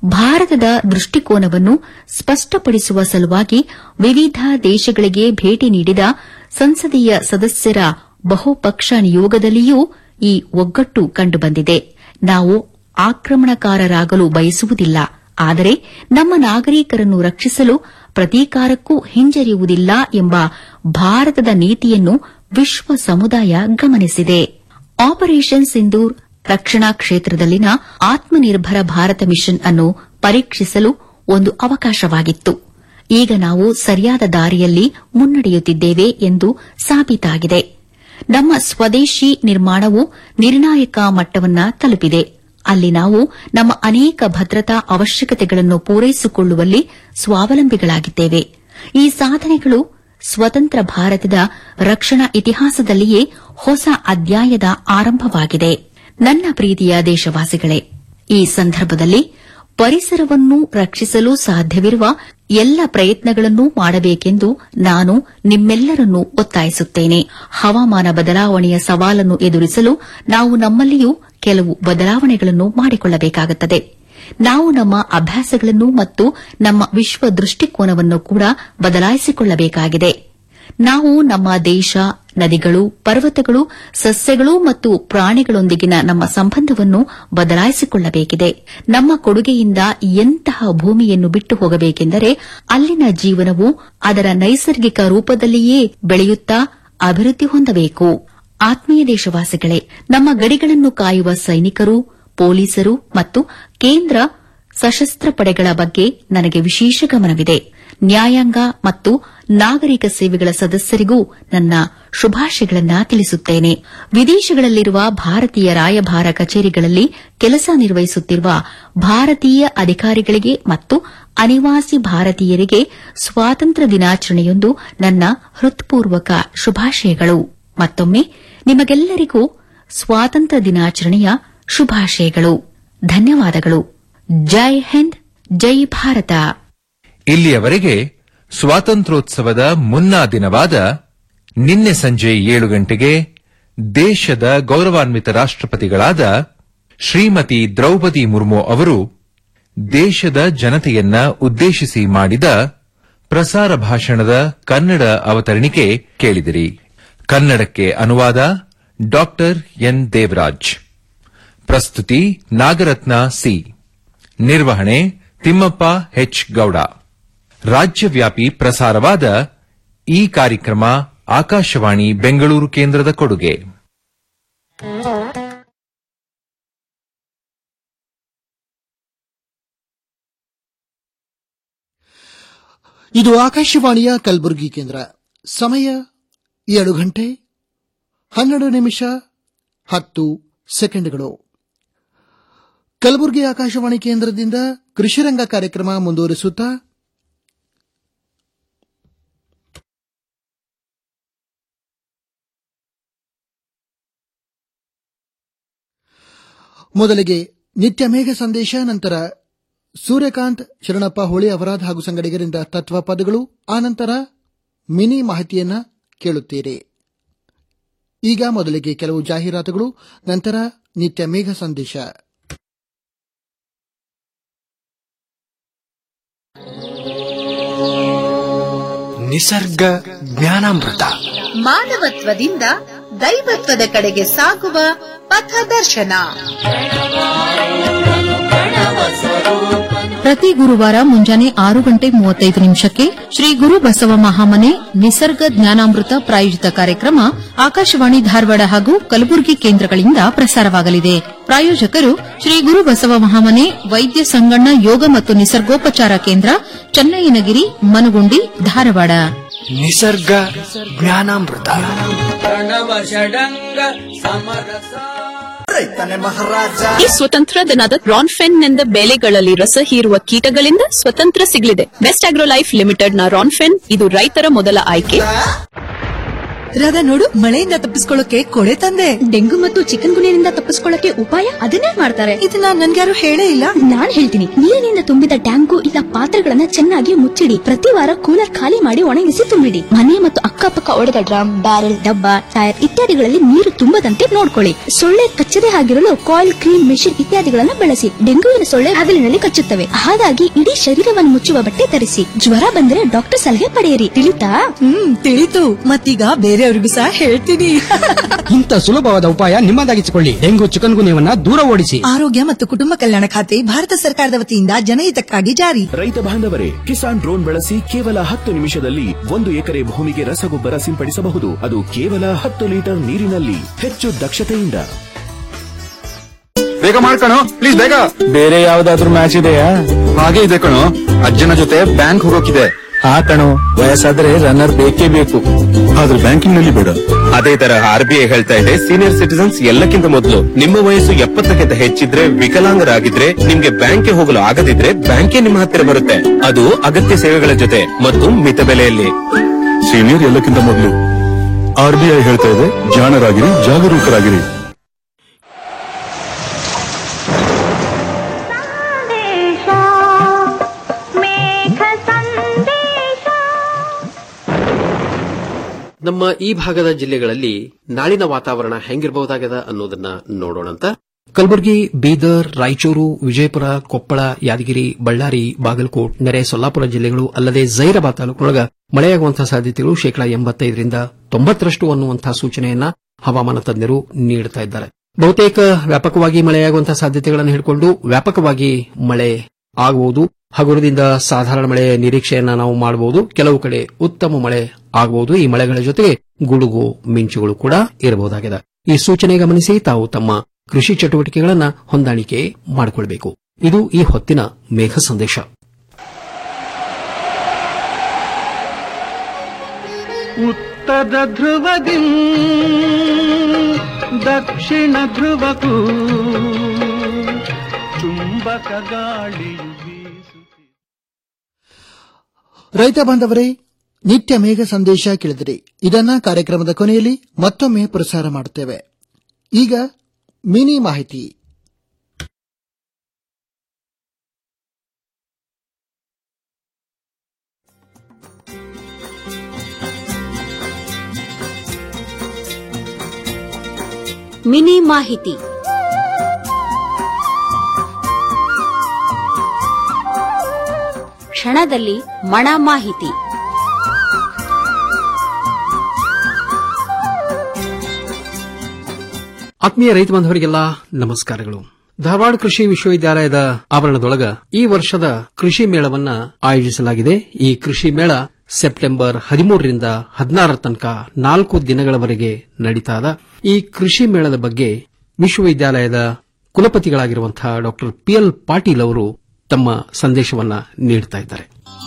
ಭಾರತದ ದೃಷ್ಟಿಕೋನವನ್ನು ಸ್ಪಷ್ಟಪಡಿಸುವ ಸಲುವಾಗಿ ವಿವಿಧ ದೇಶಗಳಿಗೆ ಭೇಟಿ ನೀಡಿದ ಸಂಸದೀಯ ಸದಸ್ಯರ ಬಹುಪಕ್ಷ ನಿಯೋಗದಲ್ಲಿಯೂ ಈ ಒಗ್ಗಟ್ಟು ಕಂಡುಬಂದಿದೆ ನಾವು ಆಕ್ರಮಣಕಾರರಾಗಲು ಬಯಸುವುದಿಲ್ಲ ಆದರೆ ನಮ್ಮ ನಾಗರಿಕರನ್ನು ರಕ್ಷಿಸಲು ಪ್ರತೀಕಾರಕ್ಕೂ ಹಿಂಜರಿಯುವುದಿಲ್ಲ ಎಂಬ ಭಾರತದ ನೀತಿಯನ್ನು ವಿಶ್ವ ಸಮುದಾಯ ಗಮನಿಸಿದೆ ಆಪರೇಷನ್ ಸಿಂಧೂರ್ ರಕ್ಷಣಾ ಕ್ಷೇತ್ರದಲ್ಲಿನ ಆತ್ಮನಿರ್ಭರ ಭಾರತ ಮಿಷನ್ ಅನ್ನು ಪರೀಕ್ಷಿಸಲು ಒಂದು ಅವಕಾಶವಾಗಿತ್ತು ಈಗ ನಾವು ಸರಿಯಾದ ದಾರಿಯಲ್ಲಿ ಮುನ್ನಡೆಯುತ್ತಿದ್ದೇವೆ ಎಂದು ಸಾಬೀತಾಗಿದೆ ನಮ್ಮ ಸ್ವದೇಶಿ ನಿರ್ಮಾಣವು ನಿರ್ಣಾಯಕ ಮಟ್ಟವನ್ನ ತಲುಪಿದೆ ಅಲ್ಲಿ ನಾವು ನಮ್ಮ ಅನೇಕ ಭದ್ರತಾ ಅವಶ್ಯಕತೆಗಳನ್ನು ಪೂರೈಸಿಕೊಳ್ಳುವಲ್ಲಿ ಸ್ವಾವಲಂಬಿಗಳಾಗಿದ್ದೇವೆ ಈ ಸಾಧನೆಗಳು ಸ್ವತಂತ್ರ ಭಾರತದ ರಕ್ಷಣಾ ಇತಿಹಾಸದಲ್ಲಿಯೇ ಹೊಸ ಅಧ್ಯಾಯದ ಆರಂಭವಾಗಿದೆ ನನ್ನ ಪ್ರೀತಿಯ ದೇಶವಾಸಿಗಳೇ ಈ ಸಂದರ್ಭದಲ್ಲಿ ಪರಿಸರವನ್ನು ರಕ್ಷಿಸಲು ಸಾಧ್ಯವಿರುವ ಎಲ್ಲ ಪ್ರಯತ್ನಗಳನ್ನೂ ಮಾಡಬೇಕೆಂದು ನಾನು ನಿಮ್ಮೆಲ್ಲರನ್ನೂ ಒತ್ತಾಯಿಸುತ್ತೇನೆ ಹವಾಮಾನ ಬದಲಾವಣೆಯ ಸವಾಲನ್ನು ಎದುರಿಸಲು ನಾವು ನಮ್ಮಲ್ಲಿಯೂ ಕೆಲವು ಬದಲಾವಣೆಗಳನ್ನು ಮಾಡಿಕೊಳ್ಳಬೇಕಾಗುತ್ತದೆ ನಾವು ನಮ್ಮ ಅಭ್ಯಾಸಗಳನ್ನು ಮತ್ತು ನಮ್ಮ ವಿಶ್ವ ದೃಷ್ಟಿಕೋನವನ್ನು ಕೂಡ ಬದಲಾಯಿಸಿಕೊಳ್ಳಬೇಕಾಗಿದೆ ನಾವು ನಮ್ಮ ದೇಶ ನದಿಗಳು ಪರ್ವತಗಳು ಸಸ್ಯಗಳು ಮತ್ತು ಪ್ರಾಣಿಗಳೊಂದಿಗಿನ ನಮ್ಮ ಸಂಬಂಧವನ್ನು ಬದಲಾಯಿಸಿಕೊಳ್ಳಬೇಕಿದೆ ನಮ್ಮ ಕೊಡುಗೆಯಿಂದ ಎಂತಹ ಭೂಮಿಯನ್ನು ಬಿಟ್ಟು ಹೋಗಬೇಕೆಂದರೆ ಅಲ್ಲಿನ ಜೀವನವು ಅದರ ನೈಸರ್ಗಿಕ ರೂಪದಲ್ಲಿಯೇ ಬೆಳೆಯುತ್ತಾ ಅಭಿವೃದ್ಧಿ ಹೊಂದಬೇಕು ಆತ್ಮೀಯ ದೇಶವಾಸಿಗಳೇ ನಮ್ಮ ಗಡಿಗಳನ್ನು ಕಾಯುವ ಸೈನಿಕರು ಪೊಲೀಸರು ಮತ್ತು ಕೇಂದ್ರ ಸಶಸ್ತ್ರ ಪಡೆಗಳ ಬಗ್ಗೆ ನನಗೆ ವಿಶೇಷ ಗಮನವಿದೆ ನ್ಯಾಯಾಂಗ ಮತ್ತು ನಾಗರಿಕ ಸೇವೆಗಳ ಸದಸ್ಯರಿಗೂ ನನ್ನ ಶುಭಾಶಯಗಳನ್ನ ತಿಳಿಸುತ್ತೇನೆ ವಿದೇಶಗಳಲ್ಲಿರುವ ಭಾರತೀಯ ರಾಯಭಾರ ಕಚೇರಿಗಳಲ್ಲಿ ಕೆಲಸ ನಿರ್ವಹಿಸುತ್ತಿರುವ ಭಾರತೀಯ ಅಧಿಕಾರಿಗಳಿಗೆ ಮತ್ತು ಅನಿವಾಸಿ ಭಾರತೀಯರಿಗೆ ಸ್ವಾತಂತ್ರ್ಯ ದಿನಾಚರಣೆಯೊಂದು ನನ್ನ ಹೃತ್ಪೂರ್ವಕ ಶುಭಾಶಯಗಳು ಮತ್ತೊಮ್ಮೆ ನಿಮಗೆಲ್ಲರಿಗೂ ಸ್ವಾತಂತ್ರ್ಯ ದಿನಾಚರಣೆಯ ಶುಭಾಶಯಗಳು ಧನ್ಯವಾದಗಳು ಜೈ ಹಿಂದ್ ಜೈ ಭಾರತ ಇಲ್ಲಿಯವರೆಗೆ ಸ್ವಾತಂತ್ರ್ಯೋತ್ಸವದ ಮುನ್ನಾ ದಿನವಾದ ನಿನ್ನೆ ಸಂಜೆ ಏಳು ಗಂಟೆಗೆ ದೇಶದ ಗೌರವಾನ್ವಿತ ರಾಷ್ಟ್ರಪತಿಗಳಾದ ಶ್ರೀಮತಿ ದ್ರೌಪದಿ ಮುರ್ಮು ಅವರು ದೇಶದ ಜನತೆಯನ್ನ ಉದ್ದೇಶಿಸಿ ಮಾಡಿದ ಪ್ರಸಾರ ಭಾಷಣದ ಕನ್ನಡ ಅವತರಣಿಕೆ ಕೇಳಿದಿರಿ ಕನ್ನಡಕ್ಕೆ ಅನುವಾದ ಡಾಕ್ಟರ್ ಎನ್ ದೇವರಾಜ್ ಪ್ರಸ್ತುತಿ ನಾಗರತ್ನ ಸಿ ನಿರ್ವಹಣೆ ತಿಮ್ಮಪ್ಪ ಹೆಚ್ ಗೌಡ ರಾಜ್ಯವ್ಯಾಪಿ ಪ್ರಸಾರವಾದ ಈ ಕಾರ್ಯಕ್ರಮ ಆಕಾಶವಾಣಿ ಬೆಂಗಳೂರು ಕೇಂದ್ರದ ಕೊಡುಗೆ ಇದು ಆಕಾಶವಾಣಿಯ ಕಲಬುರಗಿ ಕೇಂದ್ರ ಸಮಯ ಏಳು ಗಂಟೆ ಹನ್ನೆರಡು ನಿಮಿಷ ಹತ್ತು ಸೆಕೆಂಡ್ಗಳು ಕಲಬುರಗಿ ಆಕಾಶವಾಣಿ ಕೇಂದ್ರದಿಂದ ಕೃಷಿರಂಗ ಕಾರ್ಯಕ್ರಮ ಮುಂದುವರಿಸುತ್ತಾ ಮೊದಲಿಗೆ ನಿತ್ಯ ಮೇಘ ಸಂದೇಶ ನಂತರ ಸೂರ್ಯಕಾಂತ್ ಶರಣಪ್ಪ ಹೋಳಿ ಅವರಾದ್ ಹಾಗೂ ಸಂಗಡಿಗರಿಂದ ತತ್ವ ಪದಗಳು ಆನಂತರ ಮಿನಿ ಮಾಹಿತಿಯನ್ನ ಕೇಳುತ್ತೀರಿ ಈಗ ಮೊದಲಿಗೆ ಕೆಲವು ಜಾಹೀರಾತುಗಳು ನಂತರ ನಿತ್ಯ ಮೇಘ ಸಂದೇಶ ನಿಸರ್ಗ ಜ್ಞಾನಾಮೃತ ಮಾನವತ್ವದಿಂದ ದೈವತ್ವದ ಕಡೆಗೆ ಸಾಗುವ ಪಥದರ್ಶನ ಪ್ರತಿ ಗುರುವಾರ ಮುಂಜಾನೆ ಆರು ಗಂಟೆ ಮೂವತ್ತೈದು ನಿಮಿಷಕ್ಕೆ ಶ್ರೀ ಗುರು ಬಸವ ಮಹಾಮನೆ ನಿಸರ್ಗ ಜ್ಞಾನಾಮೃತ ಪ್ರಾಯೋಜಿತ ಕಾರ್ಯಕ್ರಮ ಆಕಾಶವಾಣಿ ಧಾರವಾಡ ಹಾಗೂ ಕಲಬುರಗಿ ಕೇಂದ್ರಗಳಿಂದ ಪ್ರಸಾರವಾಗಲಿದೆ ಪ್ರಾಯೋಜಕರು ಶ್ರೀ ಗುರು ಬಸವ ಮಹಾಮನೆ ವೈದ್ಯ ಸಂಗಣ್ಣ ಯೋಗ ಮತ್ತು ನಿಸರ್ಗೋಪಚಾರ ಕೇಂದ್ರ ಚನ್ನಯ್ಯನಗಿರಿ ಮನಗುಂಡಿ ಧಾರವಾಡ ನಿಸರ್ಗ ಜ್ಞಾನಾಮೃತ ಈ ಸ್ವತಂತ್ರ ದಿನದ ರಾನ್ಫೆನ್ ಬೆಳೆಗಳಲ್ಲಿ ರಸ ಹೀರುವ ಕೀಟಗಳಿಂದ ಸ್ವತಂತ್ರ ಸಿಗಲಿದೆ ಬೆಸ್ಟ್ ಆಗ್ರೋ ಲೈಫ್ ಲಿಮಿಟೆಡ್ ನ ರಾನ್ಫೆನ್ ಇದು ರೈತರ ಮೊದಲ ಆಯ್ಕೆ ರಾಧಾ ನೋಡು ಮಳೆಯಿಂದ ತಪ್ಪಿಸ್ಕೊಳ್ಳೋಕೆ ಕೊಡೆ ತಂದೆ ಡೆಂಗು ಮತ್ತು ಚಿಕನ್ ಗುನಿಯಿಂದ ತಪ್ಪಿಸ್ಕೊಳ್ಳಕ್ಕೆ ಉಪಾಯ ಅದನ್ನೇ ಮಾಡ್ತಾರೆ ಇದನ್ನ ನನ್ಗ್ಯಾರು ಹೇಳೇ ಇಲ್ಲ ನಾನ್ ಹೇಳ್ತೀನಿ ನೀರಿನಿಂದ ತುಂಬಿದ ಟ್ಯಾಂಕು ಇಲ್ಲ ಪಾತ್ರೆಗಳನ್ನ ಚೆನ್ನಾಗಿ ಮುಚ್ಚಿಡಿ ಪ್ರತಿ ವಾರ ಕೂಲರ್ ಖಾಲಿ ಮಾಡಿ ಒಣಗಿಸಿ ತುಂಬಿಡಿ ಮನೆ ಮತ್ತು ಅಕ್ಕಪಕ್ಕ ಒಡೆದ ಡ್ರಮ್ ಬ್ಯಾರೆಲ್ ಡಬ್ಬ ಟೈರ್ ಇತ್ಯಾದಿಗಳಲ್ಲಿ ನೀರು ತುಂಬದಂತೆ ನೋಡ್ಕೊಳ್ಳಿ ಸೊಳ್ಳೆ ಕಚ್ಚದೆ ಆಗಿರಲು ಕಾಯಿಲ್ ಕ್ರೀಮ್ ಮೆಷಿನ್ ಇತ್ಯಾದಿಗಳನ್ನ ಬಳಸಿ ಡೆಂಗುವಿನ ಸೊಳ್ಳೆ ಹಗಲಿನಲ್ಲಿ ಕಚ್ಚುತ್ತವೆ ಹಾಗಾಗಿ ಇಡೀ ಶರೀರವನ್ನು ಮುಚ್ಚುವ ಬಟ್ಟೆ ಧರಿಸಿ ಜ್ವರ ಬಂದ್ರೆ ಡಾಕ್ಟರ್ ಸಲಹೆ ಪಡೆಯಿರಿ ತಿಳಿತಾ ಹ್ಮ್ ತಿಳಿತು ಮತ್ತೀಗ ಬೇರೆಯವ್ರಿಗೂ ಸಹ ಹೇಳ್ತೀನಿ ಇಂಥ ಸುಲಭವಾದ ಉಪಾಯ ನಿಮ್ಮದಾಗಿಸಿಕೊಳ್ಳಿ ಡೆಂಗು ಚಿಕನ್ ಗುನ್ಯವನ್ನ ದೂರ ಓಡಿಸಿ ಆರೋಗ್ಯ ಮತ್ತು ಕುಟುಂಬ ಕಲ್ಯಾಣ ಖಾತೆ ಭಾರತ ಸರ್ಕಾರದ ವತಿಯಿಂದ ಜನಹಿತಕ್ಕಾಗಿ ಜಾರಿ ರೈತ ಬಾಂಧವರೇ ಕಿಸಾನ್ ಡ್ರೋನ್ ಬಳಸಿ ಕೇವಲ ಹತ್ತು ನಿಮಿಷದಲ್ಲಿ ಒಂದು ಎಕರೆ ಭೂಮಿಗೆ ರಸಗೊಬ್ಬರ ಸಿಂಪಡಿಸಬಹುದು ಅದು ಕೇವಲ ಹತ್ತು ಲೀಟರ್ ನೀರಿನಲ್ಲಿ ಹೆಚ್ಚು ದಕ್ಷತೆಯಿಂದ ಬೇಗ ಮಾಡ್ಕಣೋ ಪ್ಲೀಸ್ ಬೇಗ ಬೇರೆ ಯಾವ್ದಾದ್ರು ಮ್ಯಾಚ್ ಇದೆಯಾ ಹಾಗೆ ಇದೆ ಕಣೋ ಅಜ್ಜನ ಜೊತೆ ಬ್ಯಾಂಕ್ ಹೋಗೋಕಿದೆ ಹಾ ಕಣೋ ವಯಸ್ಸಾದ್ರೆ ರನ್ನರ್ ಬೇಕೇ ಬೇಕು ಆದ್ರೆ ಬ್ಯಾಂಕಿಂಗ್ ನಲ್ಲಿ ಬೇಡ ಅದೇ ತರ ಆರ್ ಬಿ ಐ ಹೇಳ್ತಾ ಇದೆ ಸೀನಿಯರ್ ಸಿಟಿಸನ್ಸ್ ಎಲ್ಲಕ್ಕಿಂತ ಮೊದಲು ನಿಮ್ಮ ವಯಸ್ಸು ಎಪ್ಪತ್ತಕ್ಕಿಂತ ಹೆಚ್ಚಿದ್ರೆ ವಿಕಲಾಂಗರಾಗಿದ್ರೆ ನಿಮ್ಗೆ ಬ್ಯಾಂಕ್ಗೆ ಹೋಗಲು ಆಗದಿದ್ರೆ ಬ್ಯಾಂಕೇ ನಿಮ್ಮ ಹತ್ತಿರ ಬರುತ್ತೆ ಅದು ಅಗತ್ಯ ಸೇವೆಗಳ ಜೊತೆ ಮತ್ತು ಮಿತ ಬೆಲೆಯಲ್ಲಿ ಸೀನಿಯರ್ ಎಲ್ಲಕ್ಕಿಂತ ಮೊದಲು ಆರ್ ಬಿ ಐ ಹೇಳ್ತಾ ಇದೆ ಜಾಣರಾಗಿರಿ ಜಾಗರೂಕರಾಗಿರಿ ನಮ್ಮ ಈ ಭಾಗದ ಜಿಲ್ಲೆಗಳಲ್ಲಿ ನಾಳಿನ ವಾತಾವರಣ ಹೆಂಗಿರಬಹುದಾಗದ ಅನ್ನೋದನ್ನ ನೋಡೋಣಂತ ಕಲಬುರಗಿ ಬೀದರ್ ರಾಯಚೂರು ವಿಜಯಪುರ ಕೊಪ್ಪಳ ಯಾದಗಿರಿ ಬಳ್ಳಾರಿ ಬಾಗಲಕೋಟ್ ನೆರೆ ಸೊಲ್ಲಾಪುರ ಜಿಲ್ಲೆಗಳು ಅಲ್ಲದೆ ಜೈರಾಬಾದ್ ತಾಲೂಕಿನೊಳಗ ಮಳೆಯಾಗುವಂತಹ ಸಾಧ್ಯತೆಗಳು ಶೇಕಡಾ ಎಂಬತ್ತೈದರಿಂದ ತೊಂಬತ್ತರಷ್ಟು ಅನ್ನುವಂತಹ ಸೂಚನೆಯನ್ನ ಹವಾಮಾನ ತಜ್ಞರು ನೀಡುತ್ತಾ ಇದ್ದಾರೆ ಬಹುತೇಕ ವ್ಯಾಪಕವಾಗಿ ಮಳೆಯಾಗುವಂತಹ ಸಾಧ್ಯತೆಗಳನ್ನು ಹಿಡ್ಕೊಂಡು ವ್ಯಾಪಕವಾಗಿ ಮಳೆ ಆಗಬಹುದು ಹಗುರದಿಂದ ಸಾಧಾರಣ ಮಳೆ ನಿರೀಕ್ಷೆಯನ್ನ ನಾವು ಮಾಡಬಹುದು ಕೆಲವು ಕಡೆ ಉತ್ತಮ ಮಳೆ ಆಗಬಹುದು ಈ ಮಳೆಗಳ ಜೊತೆಗೆ ಗುಡುಗು ಮಿಂಚುಗಳು ಕೂಡ ಇರಬಹುದಾಗಿದೆ ಈ ಸೂಚನೆ ಗಮನಿಸಿ ತಾವು ತಮ್ಮ ಕೃಷಿ ಚಟುವಟಿಕೆಗಳನ್ನ ಹೊಂದಾಣಿಕೆ ಮಾಡಿಕೊಳ್ಬೇಕು ಇದು ಈ ಹೊತ್ತಿನ ಮೇಘ ಸಂದೇಶ ಉತ್ತರ ಧ್ರುವದಿ ದಕ್ಷಿಣ ಧ್ರುವಕ್ಕೂ ಚುಂಬಕ ಗಾಳಿಯು ರೈತ ಬಾಂಧವರೇ ನಿತ್ಯ ಮೇಘ ಸಂದೇಶ ಕೇಳಿದಿರಿ ಇದನ್ನ ಕಾರ್ಯಕ್ರಮದ ಕೊನೆಯಲ್ಲಿ ಮತ್ತೊಮ್ಮೆ ಪ್ರಸಾರ ಮಾಡುತ್ತೇವೆ ಈಗ ಮಿನಿ ಮಾಹಿತಿ ಮಿನಿ ಮಾಹಿತಿ ಕ್ಷಣದಲ್ಲಿ ಮಣ ಮಾಹಿತಿ ಆತ್ಮೀಯ ರೈತ ಬಾಂಧವರಿಗೆಲ್ಲ ನಮಸ್ಕಾರಗಳು ಧಾರವಾಡ ಕೃಷಿ ವಿಶ್ವವಿದ್ಯಾಲಯದ ಆವರಣದೊಳಗ ಈ ವರ್ಷದ ಕೃಷಿ ಮೇಳವನ್ನ ಆಯೋಜಿಸಲಾಗಿದೆ ಈ ಕೃಷಿ ಮೇಳ ಸೆಪ್ಟೆಂಬರ್ ಹದಿಮೂರರಿಂದ ಹದಿನಾರರ ತನಕ ನಾಲ್ಕು ದಿನಗಳವರೆಗೆ ನಡೀತಾದ ಈ ಕೃಷಿ ಮೇಳದ ಬಗ್ಗೆ ವಿಶ್ವವಿದ್ಯಾಲಯದ ಕುಲಪತಿಗಳಾಗಿರುವಂತಹ ಡಾ ಪಿಎಲ್ ಪಾಟೀಲ್ ಅವರು ತಮ್ಮ ಸಂದೇಶವನ್ನ ನೀಡುತ್ತಾ ಇದ್ದಾರೆ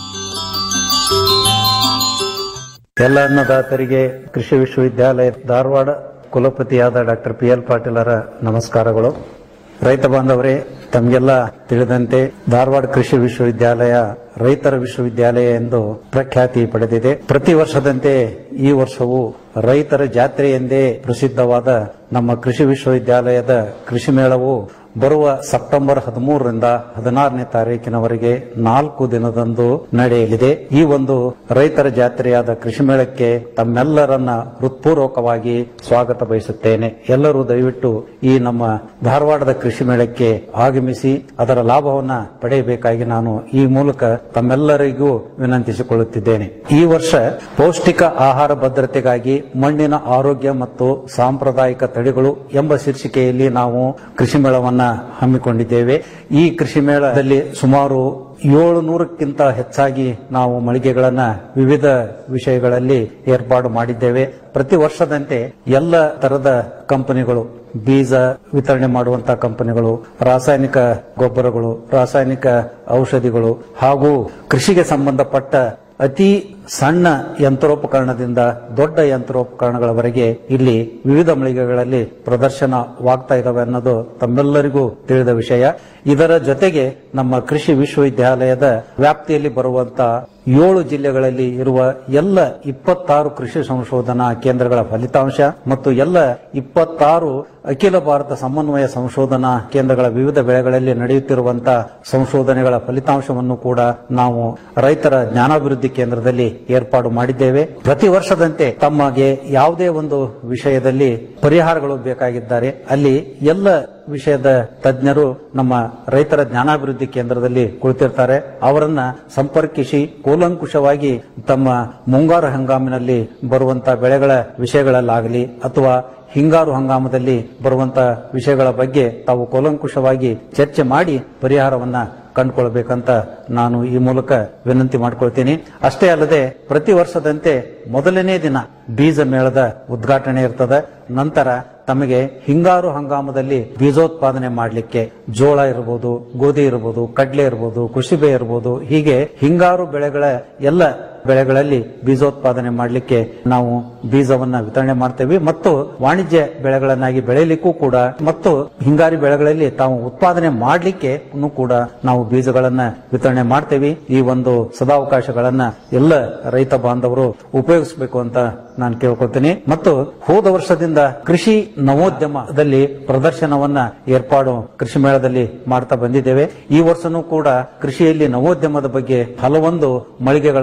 ಎಲ್ಲ ಅನ್ನದಾತರಿಗೆ ಕೃಷಿ ವಿಶ್ವವಿದ್ಯಾಲಯ ಧಾರವಾಡ ಕುಲಪತಿಯಾದ ಡಾಕ್ಟರ್ ಪಿ ಎಲ್ ಪಾಟೀಲರ ನಮಸ್ಕಾರಗಳು ರೈತ ಬಾಂಧವರೇ ತಮಗೆಲ್ಲ ತಿಳಿದಂತೆ ಧಾರವಾಡ ಕೃಷಿ ವಿಶ್ವವಿದ್ಯಾಲಯ ರೈತರ ವಿಶ್ವವಿದ್ಯಾಲಯ ಎಂದು ಪ್ರಖ್ಯಾತಿ ಪಡೆದಿದೆ ಪ್ರತಿ ವರ್ಷದಂತೆ ಈ ವರ್ಷವೂ ರೈತರ ಜಾತ್ರೆ ಎಂದೇ ಪ್ರಸಿದ್ಧವಾದ ನಮ್ಮ ಕೃಷಿ ವಿಶ್ವವಿದ್ಯಾಲಯದ ಕೃಷಿ ಮೇಳವು ಬರುವ ಸೆಪ್ಟೆಂಬರ್ ಹದಿಮೂರರಿಂದ ಹದಿನಾರನೇ ತಾರೀಕಿನವರೆಗೆ ನಾಲ್ಕು ದಿನದಂದು ನಡೆಯಲಿದೆ ಈ ಒಂದು ರೈತರ ಜಾತ್ರೆಯಾದ ಕೃಷಿ ಮೇಳಕ್ಕೆ ತಮ್ಮೆಲ್ಲರನ್ನ ಹೃತ್ಪೂರ್ವಕವಾಗಿ ಸ್ವಾಗತ ಬಯಸುತ್ತೇನೆ ಎಲ್ಲರೂ ದಯವಿಟ್ಟು ಈ ನಮ್ಮ ಧಾರವಾಡದ ಕೃಷಿ ಮೇಳಕ್ಕೆ ಆಗಮಿಸಿ ಅದರ ಲಾಭವನ್ನ ಪಡೆಯಬೇಕಾಗಿ ನಾನು ಈ ಮೂಲಕ ತಮ್ಮೆಲ್ಲರಿಗೂ ವಿನಂತಿಸಿಕೊಳ್ಳುತ್ತಿದ್ದೇನೆ ಈ ವರ್ಷ ಪೌಷ್ಟಿಕ ಆಹಾರ ಭದ್ರತೆಗಾಗಿ ಮಣ್ಣಿನ ಆರೋಗ್ಯ ಮತ್ತು ಸಾಂಪ್ರದಾಯಿಕ ತಳಿಗಳು ಎಂಬ ಶೀರ್ಷಿಕೆಯಲ್ಲಿ ನಾವು ಕೃಷಿ ಮೇಳವನ್ನ ಹಮ್ಮಿಕೊಂಡಿದ್ದೇವೆ ಈ ಕೃಷಿ ಮೇಳದಲ್ಲಿ ಸುಮಾರು ಏಳು ನೂರಕ್ಕಿಂತ ಹೆಚ್ಚಾಗಿ ನಾವು ಮಳಿಗೆಗಳನ್ನ ವಿವಿಧ ವಿಷಯಗಳಲ್ಲಿ ಏರ್ಪಾಡು ಮಾಡಿದ್ದೇವೆ ಪ್ರತಿ ವರ್ಷದಂತೆ ಎಲ್ಲ ತರದ ಕಂಪನಿಗಳು ಬೀಜ ವಿತರಣೆ ಮಾಡುವಂತಹ ಕಂಪನಿಗಳು ರಾಸಾಯನಿಕ ಗೊಬ್ಬರಗಳು ರಾಸಾಯನಿಕ ಔಷಧಿಗಳು ಹಾಗೂ ಕೃಷಿಗೆ ಸಂಬಂಧಪಟ್ಟ ಅತಿ ಸಣ್ಣ ಯಂತ್ರೋಪಕರಣದಿಂದ ದೊಡ್ಡ ಯಂತ್ರೋಪಕರಣಗಳವರೆಗೆ ಇಲ್ಲಿ ವಿವಿಧ ಮಳಿಗೆಗಳಲ್ಲಿ ಪ್ರದರ್ಶನವಾಗ್ತಾ ಇದಾವೆ ಅನ್ನೋದು ತಮ್ಮೆಲ್ಲರಿಗೂ ತಿಳಿದ ವಿಷಯ ಇದರ ಜೊತೆಗೆ ನಮ್ಮ ಕೃಷಿ ವಿಶ್ವವಿದ್ಯಾಲಯದ ವ್ಯಾಪ್ತಿಯಲ್ಲಿ ಬರುವಂತ ಏಳು ಜಿಲ್ಲೆಗಳಲ್ಲಿ ಇರುವ ಎಲ್ಲ ಇಪ್ಪತ್ತಾರು ಕೃಷಿ ಸಂಶೋಧನಾ ಕೇಂದ್ರಗಳ ಫಲಿತಾಂಶ ಮತ್ತು ಎಲ್ಲ ಇಪ್ಪತ್ತಾರು ಅಖಿಲ ಭಾರತ ಸಮನ್ವಯ ಸಂಶೋಧನಾ ಕೇಂದ್ರಗಳ ವಿವಿಧ ಬೆಳೆಗಳಲ್ಲಿ ನಡೆಯುತ್ತಿರುವಂತಹ ಸಂಶೋಧನೆಗಳ ಫಲಿತಾಂಶವನ್ನು ಕೂಡ ನಾವು ರೈತರ ಜ್ಞಾನಾಭಿವೃದ್ಧಿ ಕೇಂದ್ರದಲ್ಲಿ ಏರ್ಪಾಡು ಮಾಡಿದ್ದೇವೆ ಪ್ರತಿ ವರ್ಷದಂತೆ ತಮಗೆ ಯಾವುದೇ ಒಂದು ವಿಷಯದಲ್ಲಿ ಪರಿಹಾರಗಳು ಬೇಕಾಗಿದ್ದಾರೆ ಅಲ್ಲಿ ಎಲ್ಲ ವಿಷಯದ ತಜ್ಞರು ನಮ್ಮ ರೈತರ ಜ್ಞಾನಾಭಿವೃದ್ಧಿ ಕೇಂದ್ರದಲ್ಲಿ ಕುಳಿತಿರ್ತಾರೆ ಅವರನ್ನ ಸಂಪರ್ಕಿಸಿ ಕೂಲಂಕುಷವಾಗಿ ತಮ್ಮ ಮುಂಗಾರು ಹಂಗಾಮಿನಲ್ಲಿ ಬರುವಂತಹ ಬೆಳೆಗಳ ವಿಷಯಗಳಲ್ಲಾಗಲಿ ಅಥವಾ ಹಿಂಗಾರು ಹಂಗಾಮದಲ್ಲಿ ಬರುವಂತ ವಿಷಯಗಳ ಬಗ್ಗೆ ತಾವು ಕೂಲಂಕುಷವಾಗಿ ಚರ್ಚೆ ಮಾಡಿ ಪರಿಹಾರವನ್ನ ಕಂಡುಕೊಳ್ಬೇಕಂತ ನಾನು ಈ ಮೂಲಕ ವಿನಂತಿ ಮಾಡ್ಕೊಳ್ತೀನಿ ಅಷ್ಟೇ ಅಲ್ಲದೆ ಪ್ರತಿ ವರ್ಷದಂತೆ ಮೊದಲನೇ ದಿನ ಬೀಜ ಮೇಳದ ಉದ್ಘಾಟನೆ ಇರ್ತದೆ ನಂತರ ತಮಗೆ ಹಿಂಗಾರು ಹಂಗಾಮದಲ್ಲಿ ಬೀಜೋತ್ಪಾದನೆ ಮಾಡಲಿಕ್ಕೆ ಜೋಳ ಇರಬಹುದು ಗೋಧಿ ಇರಬಹುದು ಕಡ್ಲೆ ಇರಬಹುದು ಕುಸಿಬೆ ಇರಬಹುದು ಹೀಗೆ ಹಿಂಗಾರು ಬೆಳೆಗಳ ಎಲ್ಲ ಬೆಳೆಗಳಲ್ಲಿ ಬೀಜೋತ್ಪಾದನೆ ಮಾಡಲಿಕ್ಕೆ ನಾವು ಬೀಜವನ್ನ ವಿತರಣೆ ಮಾಡ್ತೇವೆ ಮತ್ತು ವಾಣಿಜ್ಯ ಬೆಳೆಗಳನ್ನಾಗಿ ಬೆಳೆಯಲಿಕ್ಕೂ ಕೂಡ ಮತ್ತು ಹಿಂಗಾರಿ ಬೆಳೆಗಳಲ್ಲಿ ತಾವು ಉತ್ಪಾದನೆ ಮಾಡಲಿಕ್ಕೆ ಕೂಡ ನಾವು ಬೀಜಗಳನ್ನ ವಿತರಣೆ ಮಾಡ್ತೇವೆ ಈ ಒಂದು ಸದಾವಕಾಶಗಳನ್ನ ಎಲ್ಲ ರೈತ ಬಾಂಧವರು ಉಪಯೋಗಿಸಬೇಕು ಅಂತ ನಾನು ಕೇಳ್ಕೊಳ್ತೀನಿ ಮತ್ತು ಹೋದ ವರ್ಷದಿಂದ ಕೃಷಿ ನವೋದ್ಯಮದಲ್ಲಿ ಪ್ರದರ್ಶನವನ್ನ ಏರ್ಪಾಡು ಕೃಷಿ ಮೇಳದಲ್ಲಿ ಮಾಡ್ತಾ ಬಂದಿದ್ದೇವೆ ಈ ವರ್ಷನೂ ಕೂಡ ಕೃಷಿಯಲ್ಲಿ ನವೋದ್ಯಮದ ಬಗ್ಗೆ ಹಲವೊಂದು ಮಳಿಗೆಗಳನ್ನ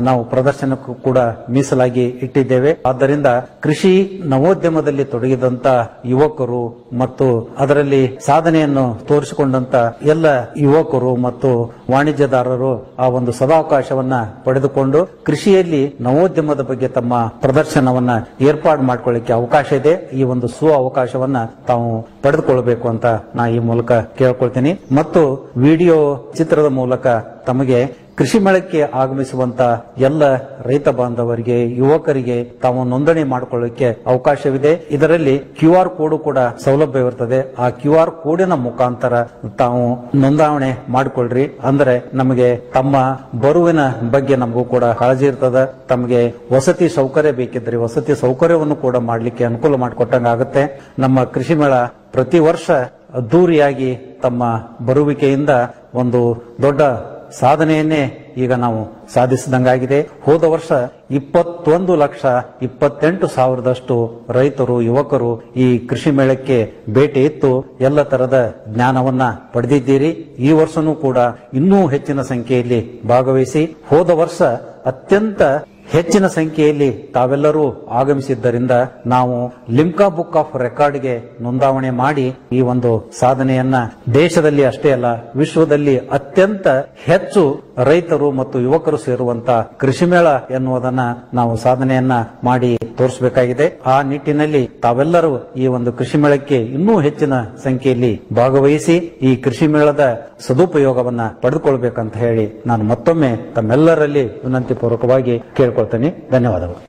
ನಾವು ಪ್ರದರ್ಶನಕ್ಕೂ ಕೂಡ ಮೀಸಲಾಗಿ ಇಟ್ಟಿದ್ದೇವೆ ಆದ್ದರಿಂದ ಕೃಷಿ ನವೋದ್ಯಮದಲ್ಲಿ ತೊಡಗಿದಂತ ಯುವಕರು ಮತ್ತು ಅದರಲ್ಲಿ ಸಾಧನೆಯನ್ನು ತೋರಿಸಿಕೊಂಡಂತ ಎಲ್ಲ ಯುವಕರು ಮತ್ತು ವಾಣಿಜ್ಯದಾರರು ಆ ಒಂದು ಸದಾವಕಾಶವನ್ನ ಪಡೆದುಕೊಂಡು ಕೃಷಿಯಲ್ಲಿ ನವೋದ್ಯಮದ ಬಗ್ಗೆ ತಮ್ಮ ಪ್ರದರ್ಶನವನ್ನ ಏರ್ಪಾಡು ಮಾಡ್ಕೊಳ್ಳಿಕ್ಕೆ ಅವಕಾಶ ಇದೆ ಈ ಒಂದು ಸು ಅವಕಾಶವನ್ನ ತಾವು ಪಡೆದುಕೊಳ್ಳಬೇಕು ಅಂತ ನಾ ಈ ಮೂಲಕ ಕೇಳ್ಕೊಳ್ತೀನಿ ಮತ್ತು ವಿಡಿಯೋ ಚಿತ್ರದ ಮೂಲಕ ತಮಗೆ ಕೃಷಿ ಮೇಳಕ್ಕೆ ಆಗಮಿಸುವಂತ ಎಲ್ಲ ರೈತ ಬಾಂಧವರಿಗೆ ಯುವಕರಿಗೆ ತಾವು ನೋಂದಣಿ ಮಾಡಿಕೊಳ್ಳಿಕ್ಕೆ ಅವಕಾಶವಿದೆ ಇದರಲ್ಲಿ ಕ್ಯೂ ಆರ್ ಕೋಡ್ ಕೂಡ ಸೌಲಭ್ಯವಿರ್ತದೆ ಆ ಕ್ಯೂ ಆರ್ ಕೋಡಿನ ಮುಖಾಂತರ ತಾವು ನೋಂದಾವಣೆ ಮಾಡಿಕೊಳ್ಳ್ರಿ ಅಂದ್ರೆ ನಮಗೆ ತಮ್ಮ ಬರುವಿನ ಬಗ್ಗೆ ನಮಗೂ ಕೂಡ ಕಾಳಜಿ ಇರ್ತದ ತಮಗೆ ವಸತಿ ಸೌಕರ್ಯ ಬೇಕಿದ್ರೆ ವಸತಿ ಸೌಕರ್ಯವನ್ನು ಕೂಡ ಮಾಡಲಿಕ್ಕೆ ಅನುಕೂಲ ಮಾಡಿಕೊಟ್ಟಂಗ ಆಗುತ್ತೆ ನಮ್ಮ ಕೃಷಿ ಮೇಳ ಪ್ರತಿ ವರ್ಷ ಅದ್ದೂರಿಯಾಗಿ ತಮ್ಮ ಬರುವಿಕೆಯಿಂದ ಒಂದು ದೊಡ್ಡ ಸಾಧನೆಯನ್ನೇ ಈಗ ನಾವು ಸಾಧಿಸಿದಂಗಾಗಿದೆ ಹೋದ ವರ್ಷ ಇಪ್ಪತ್ತೊಂದು ಲಕ್ಷ ಇಪ್ಪತ್ತೆಂಟು ಸಾವಿರದಷ್ಟು ರೈತರು ಯುವಕರು ಈ ಕೃಷಿ ಮೇಳಕ್ಕೆ ಭೇಟಿ ಇತ್ತು ಎಲ್ಲ ತರದ ಜ್ಞಾನವನ್ನ ಪಡೆದಿದ್ದೀರಿ ಈ ವರ್ಷನೂ ಕೂಡ ಇನ್ನೂ ಹೆಚ್ಚಿನ ಸಂಖ್ಯೆಯಲ್ಲಿ ಭಾಗವಹಿಸಿ ಹೋದ ವರ್ಷ ಅತ್ಯಂತ ಹೆಚ್ಚಿನ ಸಂಖ್ಯೆಯಲ್ಲಿ ತಾವೆಲ್ಲರೂ ಆಗಮಿಸಿದ್ದರಿಂದ ನಾವು ಲಿಮ್ಕಾ ಬುಕ್ ಆಫ್ ರೆಕಾರ್ಡ್ಗೆ ನೋಂದಾವಣೆ ಮಾಡಿ ಈ ಒಂದು ಸಾಧನೆಯನ್ನ ದೇಶದಲ್ಲಿ ಅಷ್ಟೇ ಅಲ್ಲ ವಿಶ್ವದಲ್ಲಿ ಅತ್ಯಂತ ಹೆಚ್ಚು ರೈತರು ಮತ್ತು ಯುವಕರು ಸೇರುವಂತ ಕೃಷಿ ಮೇಳ ಎನ್ನುವುದನ್ನ ನಾವು ಸಾಧನೆಯನ್ನ ಮಾಡಿ ತೋರಿಸಬೇಕಾಗಿದೆ ಆ ನಿಟ್ಟಿನಲ್ಲಿ ತಾವೆಲ್ಲರೂ ಈ ಒಂದು ಕೃಷಿ ಮೇಳಕ್ಕೆ ಇನ್ನೂ ಹೆಚ್ಚಿನ ಸಂಖ್ಯೆಯಲ್ಲಿ ಭಾಗವಹಿಸಿ ಈ ಕೃಷಿ ಮೇಳದ ಸದುಪಯೋಗವನ್ನ ಪಡೆದುಕೊಳ್ಬೇಕಂತ ಹೇಳಿ ನಾನು ಮತ್ತೊಮ್ಮೆ ತಮ್ಮೆಲ್ಲರಲ್ಲಿ ವಿನಂತಿ ಪೂರ್ವಕವಾಗಿ ಕೇಳ್ಕೊಳ್ತೇನೆ ಧನ್ಯವಾದಗಳು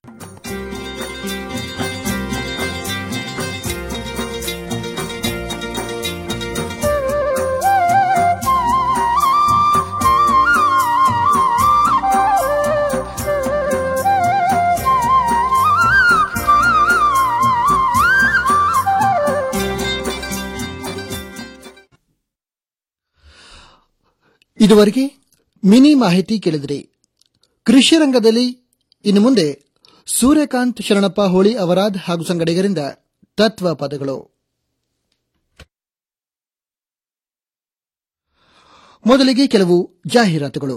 ಇದುವರೆಗೆ ಮಿನಿ ಮಾಹಿತಿ ಕೇಳಿದ್ರಿ ಕೃಷಿ ರಂಗದಲ್ಲಿ ಇನ್ನು ಮುಂದೆ ಸೂರ್ಯಕಾಂತ್ ಶರಣಪ್ಪ ಹೋಳಿ ಅವರಾದ್ ಹಾಗೂ ಸಂಗಡಿಗರಿಂದ ತತ್ವ ಪದಗಳು ಮೊದಲಿಗೆ ಕೆಲವು ಜಾಹೀರಾತುಗಳು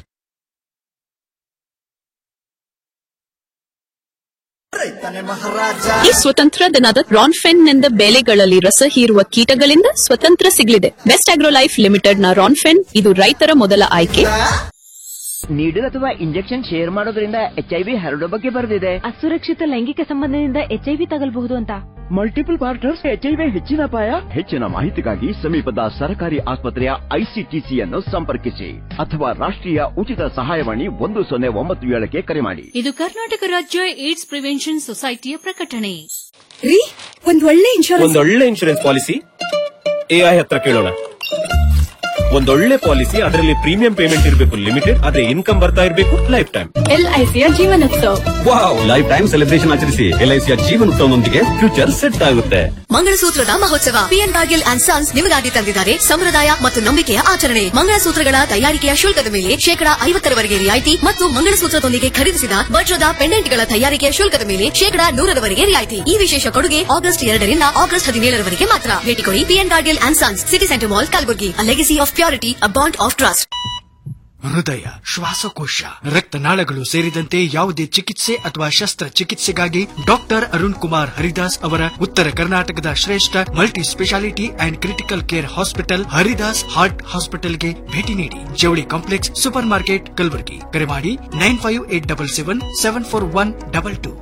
ಈ ಸ್ವತಂತ್ರ ದಿನದ ರಾನ್ಫೆನ್ ನಿಂದ ಬೆಳೆಗಳಲ್ಲಿ ರಸ ಹೀರುವ ಕೀಟಗಳಿಂದ ಸ್ವತಂತ್ರ ಸಿಗಲಿದೆ ಬೆಸ್ಟ್ ಆಗ್ರೋ ಲೈಫ್ ಲಿಮಿಟೆಡ್ ನ ರಾನ್ಫೆನ್ ಇದು ರೈತರ ಮೊದಲ ಆಯ್ಕೆ ನೀಡಲ್ ಅಥವಾ ಇಂಜೆಕ್ಷನ್ ಶೇರ್ ಮಾಡೋದ್ರಿಂದ ಎಚ್ಐವಿ ಹರಡೋ ಬಗ್ಗೆ ಬರೆದಿದೆ ಅಸುರಕ್ಷಿತ ಲೈಂಗಿಕ ಸಂಬಂಧದಿಂದ ಎಚ್ಐವಿ ತಗಲ್ಬಹುದು ಅಂತ ಮಲ್ಟಿಪಲ್ ಪಾರ್ಟ್ನರ್ಸ್ ಎಚ್ಐವಿ ಹೆಚ್ಚಿನ ಅಪಾಯ ಹೆಚ್ಚಿನ ಮಾಹಿತಿಗಾಗಿ ಸಮೀಪದ ಸರ್ಕಾರಿ ಆಸ್ಪತ್ರೆಯ ಐಸಿಟಿಸಿಯನ್ನು ಸಂಪರ್ಕಿಸಿ ಅಥವಾ ರಾಷ್ಟ್ರೀಯ ಉಚಿತ ಸಹಾಯವಾಣಿ ಒಂದು ಸೊನ್ನೆ ಒಂಬತ್ತು ಏಳಕ್ಕೆ ಕರೆ ಮಾಡಿ ಇದು ಕರ್ನಾಟಕ ರಾಜ್ಯ ಏಡ್ಸ್ ಪ್ರಿವೆನ್ಷನ್ ಸೊಸೈಟಿಯ ಪ್ರಕಟಣೆ ರೀ ಒಂದ್ ಒಳ್ಳೆ ಇನ್ಶೂರೆನ್ಸ್ ಒಂದೊಳ್ಳೆ ಇನ್ಶೂರೆನ್ಸ್ ಪಾಲಿಸಿ ಎಐ ಹತ್ರ ಕೇಳೋಣ ಒಂದೊಳ್ಳೆ ಪಾಲಿಸಿ ಅದರಲ್ಲಿ ಪ್ರೀಮಿಯಂ ಪೇಮೆಂಟ್ ಇರಬೇಕು ಲಿಮಿಟೆಡ್ ಆದ್ರೆ ಇನ್ಕಮ್ ಬರ್ತಾ ಇರಬೇಕು ಲೈಫ್ ಟೈಮ್ ಎಲ್ಐಸಿಯ Jeevan Utsav wow life time celebration ಆಚರಿಸಿ ಎಲ್ಐಸಿಯ ಜೀವನೋತ್ಸವದೊಂದಿಗೆ ಫ್ಯೂಚರ್ ಸೆಟ್ ಆಗುತ್ತೆ ಮಂಗಳಸೂತ್ರದ ಮಹೋತ್ಸವ ಪಿಎನ್ ರಾಗಿಲ್ ಅಂಡ್ ಸನ್ಸ್ ನಿಮಗಾಗಿ ತಂದಿದ್ದಾರೆ ಸಂಪ್ರದಾಯ ಮತ್ತು ನಂಬಿಕೆಯ ಆಚರಣೆ ಮಂಗಳಸೂತ್ರಗಳ ತಯಾರಿಕೆಯ ಶುಲ್ಕದ ಮೇಲೆ ಶೇಕಡಾ ಐವತ್ತರವರೆಗೆ ರಿಯಾಯಿತಿ ಮತ್ತು ಮಂಗಳಸೂತ್ರದೊಂದಿಗೆ ಖರೀದಿಸಿದ ವಜ್ರದ ಪೆಂಡೆಂಟ್ಗಳ ತಯಾರಿಕೆಯ ಶುಲ್ಕದ ಮೇಲೆ ಶೇಕಡಾ ನೂರರವರೆಗೆ ರಿಯಾಯಿತಿ ಈ ವಿಶೇಷ ಕೊಡುಗೆ ಆಗಸ್ಟ್ ಎರಡರಿಂದ ಆಗಸ್ಟ್ ಹದಿನೇಳರವರೆಗೆ ಮಾತ್ರ ಭೇಟಿ ಕೊಡಿ ಪಿಎನ್ ರಾಗಿಲ್ and sons city centre mall Kalaburagi legacy of purity a bond of trust ಹೃದಯ ಶ್ವಾಸಕೋಶ ರಕ್ತನಾಳಗಳು ಸೇರಿದಂತೆ ಯಾವುದೇ ಚಿಕಿತ್ಸೆ ಅಥವಾ ಶಸ್ತ್ರಚಿಕಿತ್ಸೆಗಾಗಿ ಡಾಕ್ಟರ್ ಅರುಣ್ ಕುಮಾರ್ ಹರಿದಾಸ್ ಅವರ ಉತ್ತರ ಕರ್ನಾಟಕದ ಶ್ರೇಷ್ಠ multi speciality and critical care hospital Haridas heart ಹಾಸ್ಪಿಟಲ್ಗೆ ಭೇಟಿ ನೀಡಿ ಜವಳಿ ಕಾಂಪ್ಲೆಕ್ಸ್ ಸೂಪರ್ ಮಾರ್ಕೆಟ್ ಕಲಬುರಗಿ ಕರೆ ಮಾಡಿ nine five eight double seven seven four one double two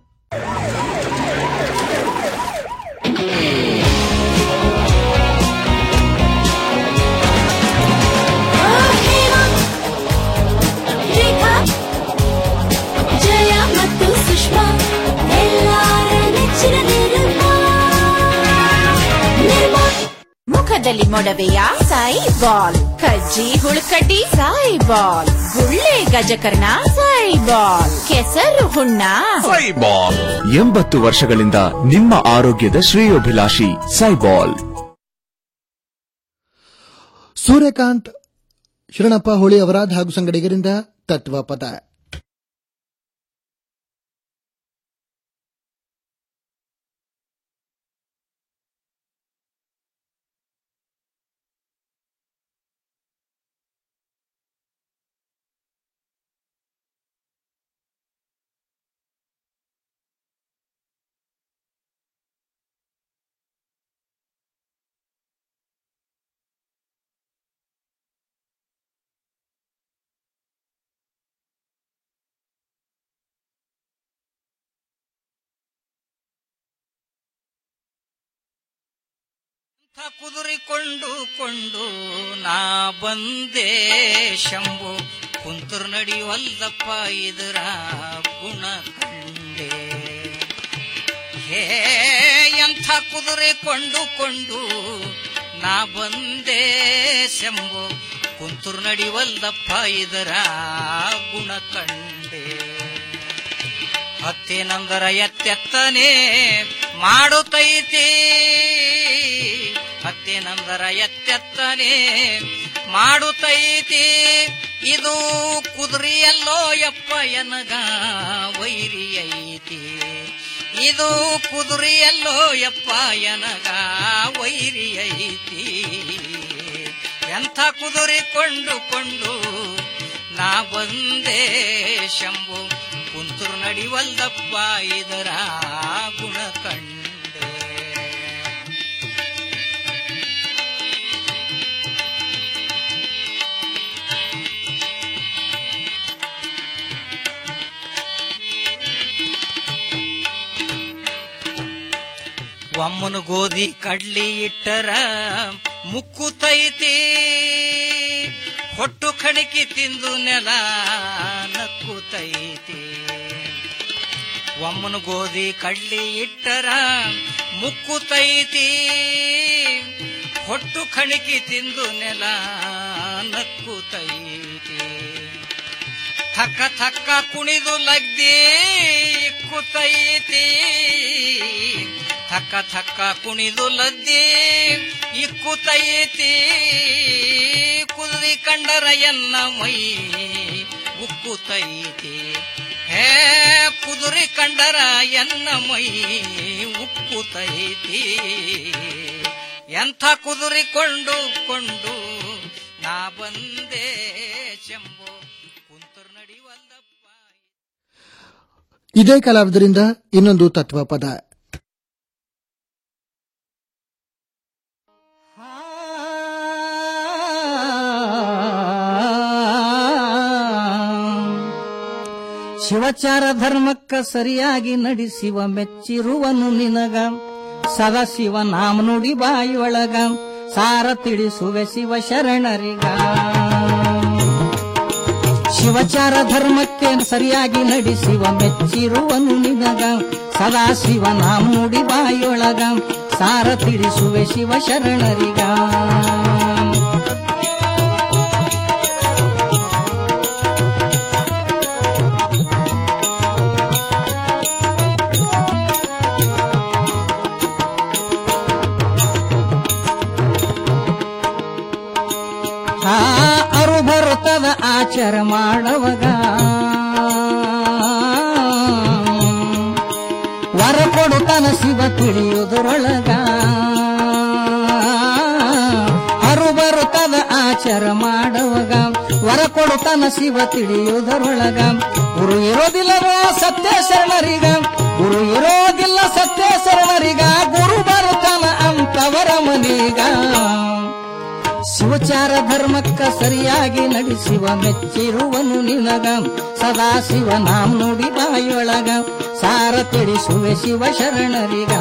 Jaya ಮತ್ತು ಸುಷ್ಮಾ ಎಲ್ಲಾರ ನೆಚ್ಚಿನ ಮುಖದಲ್ಲಿ ಮೊಡವೆಯ ಸಾಯಿ ಬಾಲ್ ಕಜ್ಜಿ ಹುಳುಕಡ್ಡಿ ಸಾಯಿ ಬಾಲ್ ಗುಳ್ಳೆ ಗಜಕರ್ಣ ಸಾಯಿ ಬಾಲ್ ಕೆಸರು ಹುಣ್ಣ ಎಂಬತ್ತು ವರ್ಷಗಳಿಂದ ನಿಮ್ಮ ಆರೋಗ್ಯದ ಶ್ರೇಯೋಭಿಲಾಷಿ ಸೈಬಾಲ್ ಸೂರ್ಯಕಾಂತ್ ಶರಣಪ್ಪ ಹೋಳಿ ಅವರಾದ್ ಹಾಗೂ ಸಂಗಡಿಗರಿಂದ ತತ್ವ ಪದ ಕುದುರಿಕೊಂಡು ಕೊಂಡು ನಾ ಬಂದೆ ಶಂಭು ಕುಂತುರ್ ನಡೆಯುವಲ್ಲಪ್ಪ ಇದರ ಗುಣ ಕಂಡೆ ಹೇ ಎಂಥ ಕುದುರೆ ಕೊಂಡು ಕೊಂಡು ನಾ ಬಂದೆ ಶಂಭು ಕುಂತುರ್ ನಡೆಯುವಲ್ಲಪ್ಪ ಇದರ ಗುಣ ಕಂಡೆ ಹತ್ತೇನಂದರ ಎತ್ತೆತ್ತನೆ ಮಾಡುತ್ತೈತಿ ಹತ್ತೇನಂದರ ಎತ್ತೆತ್ತನೆ ಮಾಡುತ್ತೈತಿ ಇದು ಕುದುರೆಯಲ್ಲೋ ಯಪ್ಪ ಎನಗ ವೈರಿ ಐತಿ ಇದು ಕುದುರೆಯಲ್ಲೋ ಯಪ್ಪ ಎನಗ ವೈರಿ ಐತಿ ಎಂಥ ಕುದುರೆ ಕೊಂಡು ಕೊಂಡು ನಾ ಬಂದೆ ಶಂಭು ಕುಂತುರು ನಡಿವಲ್ದಪ್ಪ ಇದರ ಗುಣ ಕಂಡೆ ಒಮ್ಮನ ಗೋಧಿ ಕಡ್ಲಿ ಇಟ್ಟರ ಮುಕ್ಕುತೈತಿ ಹೊಟ್ಟು ಕಣಕಿ ತಿಂದು ನೆಲ ನಕ್ಕುತೈತಿ ಒಮ್ಮನ ಗೋಧಿ ಕಡ್ಲಿ ಇಟ್ಟರ ಮುಕ್ಕುತೈತಿ ಹೊಟ್ಟು ಕಣಕಿ ತಿಂದು ನೆಲ ನಕ್ಕುತೈತಿ ಥಕ್ಕ ಥಕ್ಕ ಕುಣಿದು ಲಗ್ದಿ ಇಕ್ಕುತೈತಿ ಥಕ್ಕ ಥಕ್ಕ ಕುಣಿದು ಲದ್ದಿ ಇಕ್ಕುತೈತಿ ಕುದುರಿ ಕಂಡರ ಎನ್ನ ಮೈ ಉಕ್ಕುತೈತಿ ಹೇ ಕುದುರಿ ಕಂಡರ ಎನ್ನ ಮೈ ಉಕ್ಕುತೈತಿ ಎಂಥ ಕುದುರಿ ಕೊಂಡು ಕೊಂಡು ನಾ ಬಂದೆ ಶಂಭು ಕುಂತುರ್ ನಡಿವಲ್ಲಪ್ಪ ಇದೇ ಕಲಾವಿದರಿಂದ ಇನ್ನೊಂದು ತತ್ವಪದ ಶಿವಚಾರ ಧರ್ಮಕ್ಕ ಸರಿಯಾಗಿ ನಡೆಸಿವ ಮೆಚ್ಚಿರುವನು ನಿನಗ ಸದಾಶಿವ ನಾಮ ನುಡಿ ಬಾಯಿಯೊಳಗ ಸಾರ ತಿಳಿಸುವೆ ಶಿವ ಶರಣರಿಗ ಶಿವಚಾರ ಧರ್ಮಕ್ಕೆ ಸರಿಯಾಗಿ ನಡೆಸಿವ ಮೆಚ್ಚಿರುವನು ನಿನಗ ಸದಾಶಿವ ನಾಮ ನುಡಿ ಬಾಯಿಯೊಳಗ ಸಾರ ತಿಳಿಸುವೆ ಶಿವ ಶರಣರಿಗ ಆ ಅರು ಬರುತ್ತದ ಆಚಾರ ಮಾಡವಗ ವರ ಕೊಡುತ್ತಾನ ಶಿವ ತಿಳಿಯುವುದರೊಳಗ ಅರು ಬರುತ್ತದ ಆಚಾರ ಮಾಡವಗ ವರ ಕೊಡುತ್ತಾನ ಶಿವ ತಿಳಿಯುವುದರೊಳಗ ಗುರು ಇರೋದಿಲ್ಲವೋ ಸತ್ಯ ಶರಣರಿಗ ಗುರು ಇರೋದಿಲ್ಲ ಸತ್ಯ ಶರಣರಿಗ ಗುರು ಬರುತ್ತಾನ ಅಂತವರ ಮನೀಗ ಶಿವಚಾರ ಧರ್ಮಕ್ಕ ಸರಿಯಾಗಿ ನಡೆಸುವ ಮೆಚ್ಚಿರುವನು ನಿನಗ ಸದಾ ಶಿವ ನಾಮ್ ನುಡಿ ಬಾಯೊಳಗ ಸಾರ ತಿಳಿಸುವೆ ಶಿವ ಶರಣರಿಗ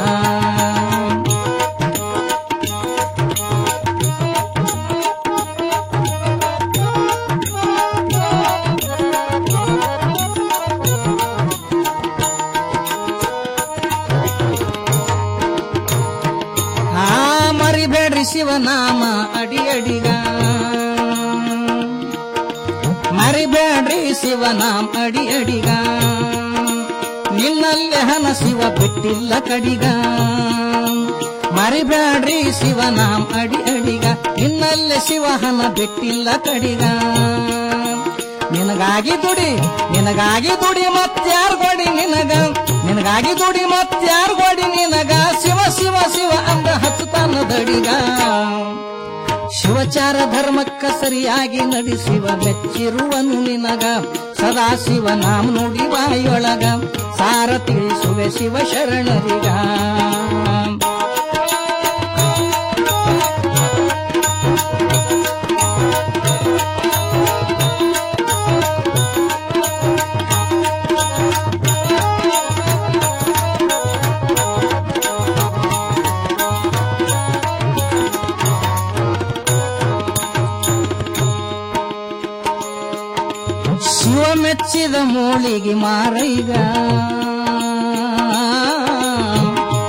ಆ ಮರಿಬೇಡ್ರಿ ಶಿವನಾಮ ಅಡಿ ಅಡಿಗ ಮರಿಬೇಡ್ರಿ ಶಿವನಾಮ ಅಡಿ ಅಡಿಗ ನಿನ್ನಲ್ಲೇ ಹನ ಶಿವ ಬಿಟ್ಟಿಲ್ಲ ಕಡಿಗ ಮರಿಬೇಡ್ರಿ ಶಿವನಾಮ ಅಡಿ ಅಡಿಗ ನಿನ್ನಲ್ಲೇ ಶಿವ ಹನ ಬಿಟ್ಟಿಲ್ಲ ಕಡಿಗ ನಿನಗಾಗಿ ದುಡಿ ನಿನಗಾಗಿ ದುಡಿ ಮತ್ಯಾರು ಗೋಡಿ ನಿನಗ ನಿನಗಾಗಿ ದುಡಿ ಮತ್ಯಾರು ಗೋಡಿ ನಿನಗ ಶಿವ ಶಿವ ಶಿವ ಅಂದ ಹಚ್ಚುತ್ತಾನ ದಡಿಗ ಶಿವಚಾರ ಧರ್ಮಕ್ಕ ಸರಿಯಾಗಿ ನಡೆಸುವ ಮೆಚ್ಚಿರುವನು ನಿನಗ ಸದಾ ಶಿವ ನಾಮ ನುಡಿ ಬಾಯೊಳಗ ಸಾರ ತಿಳಿಸುವೆ ಶಿವ ಶರಣರಿಗ ಶಿವ ಮೆಚ್ಚಿದ ಮೂಳಿಗೆ ಮಾರೈಗ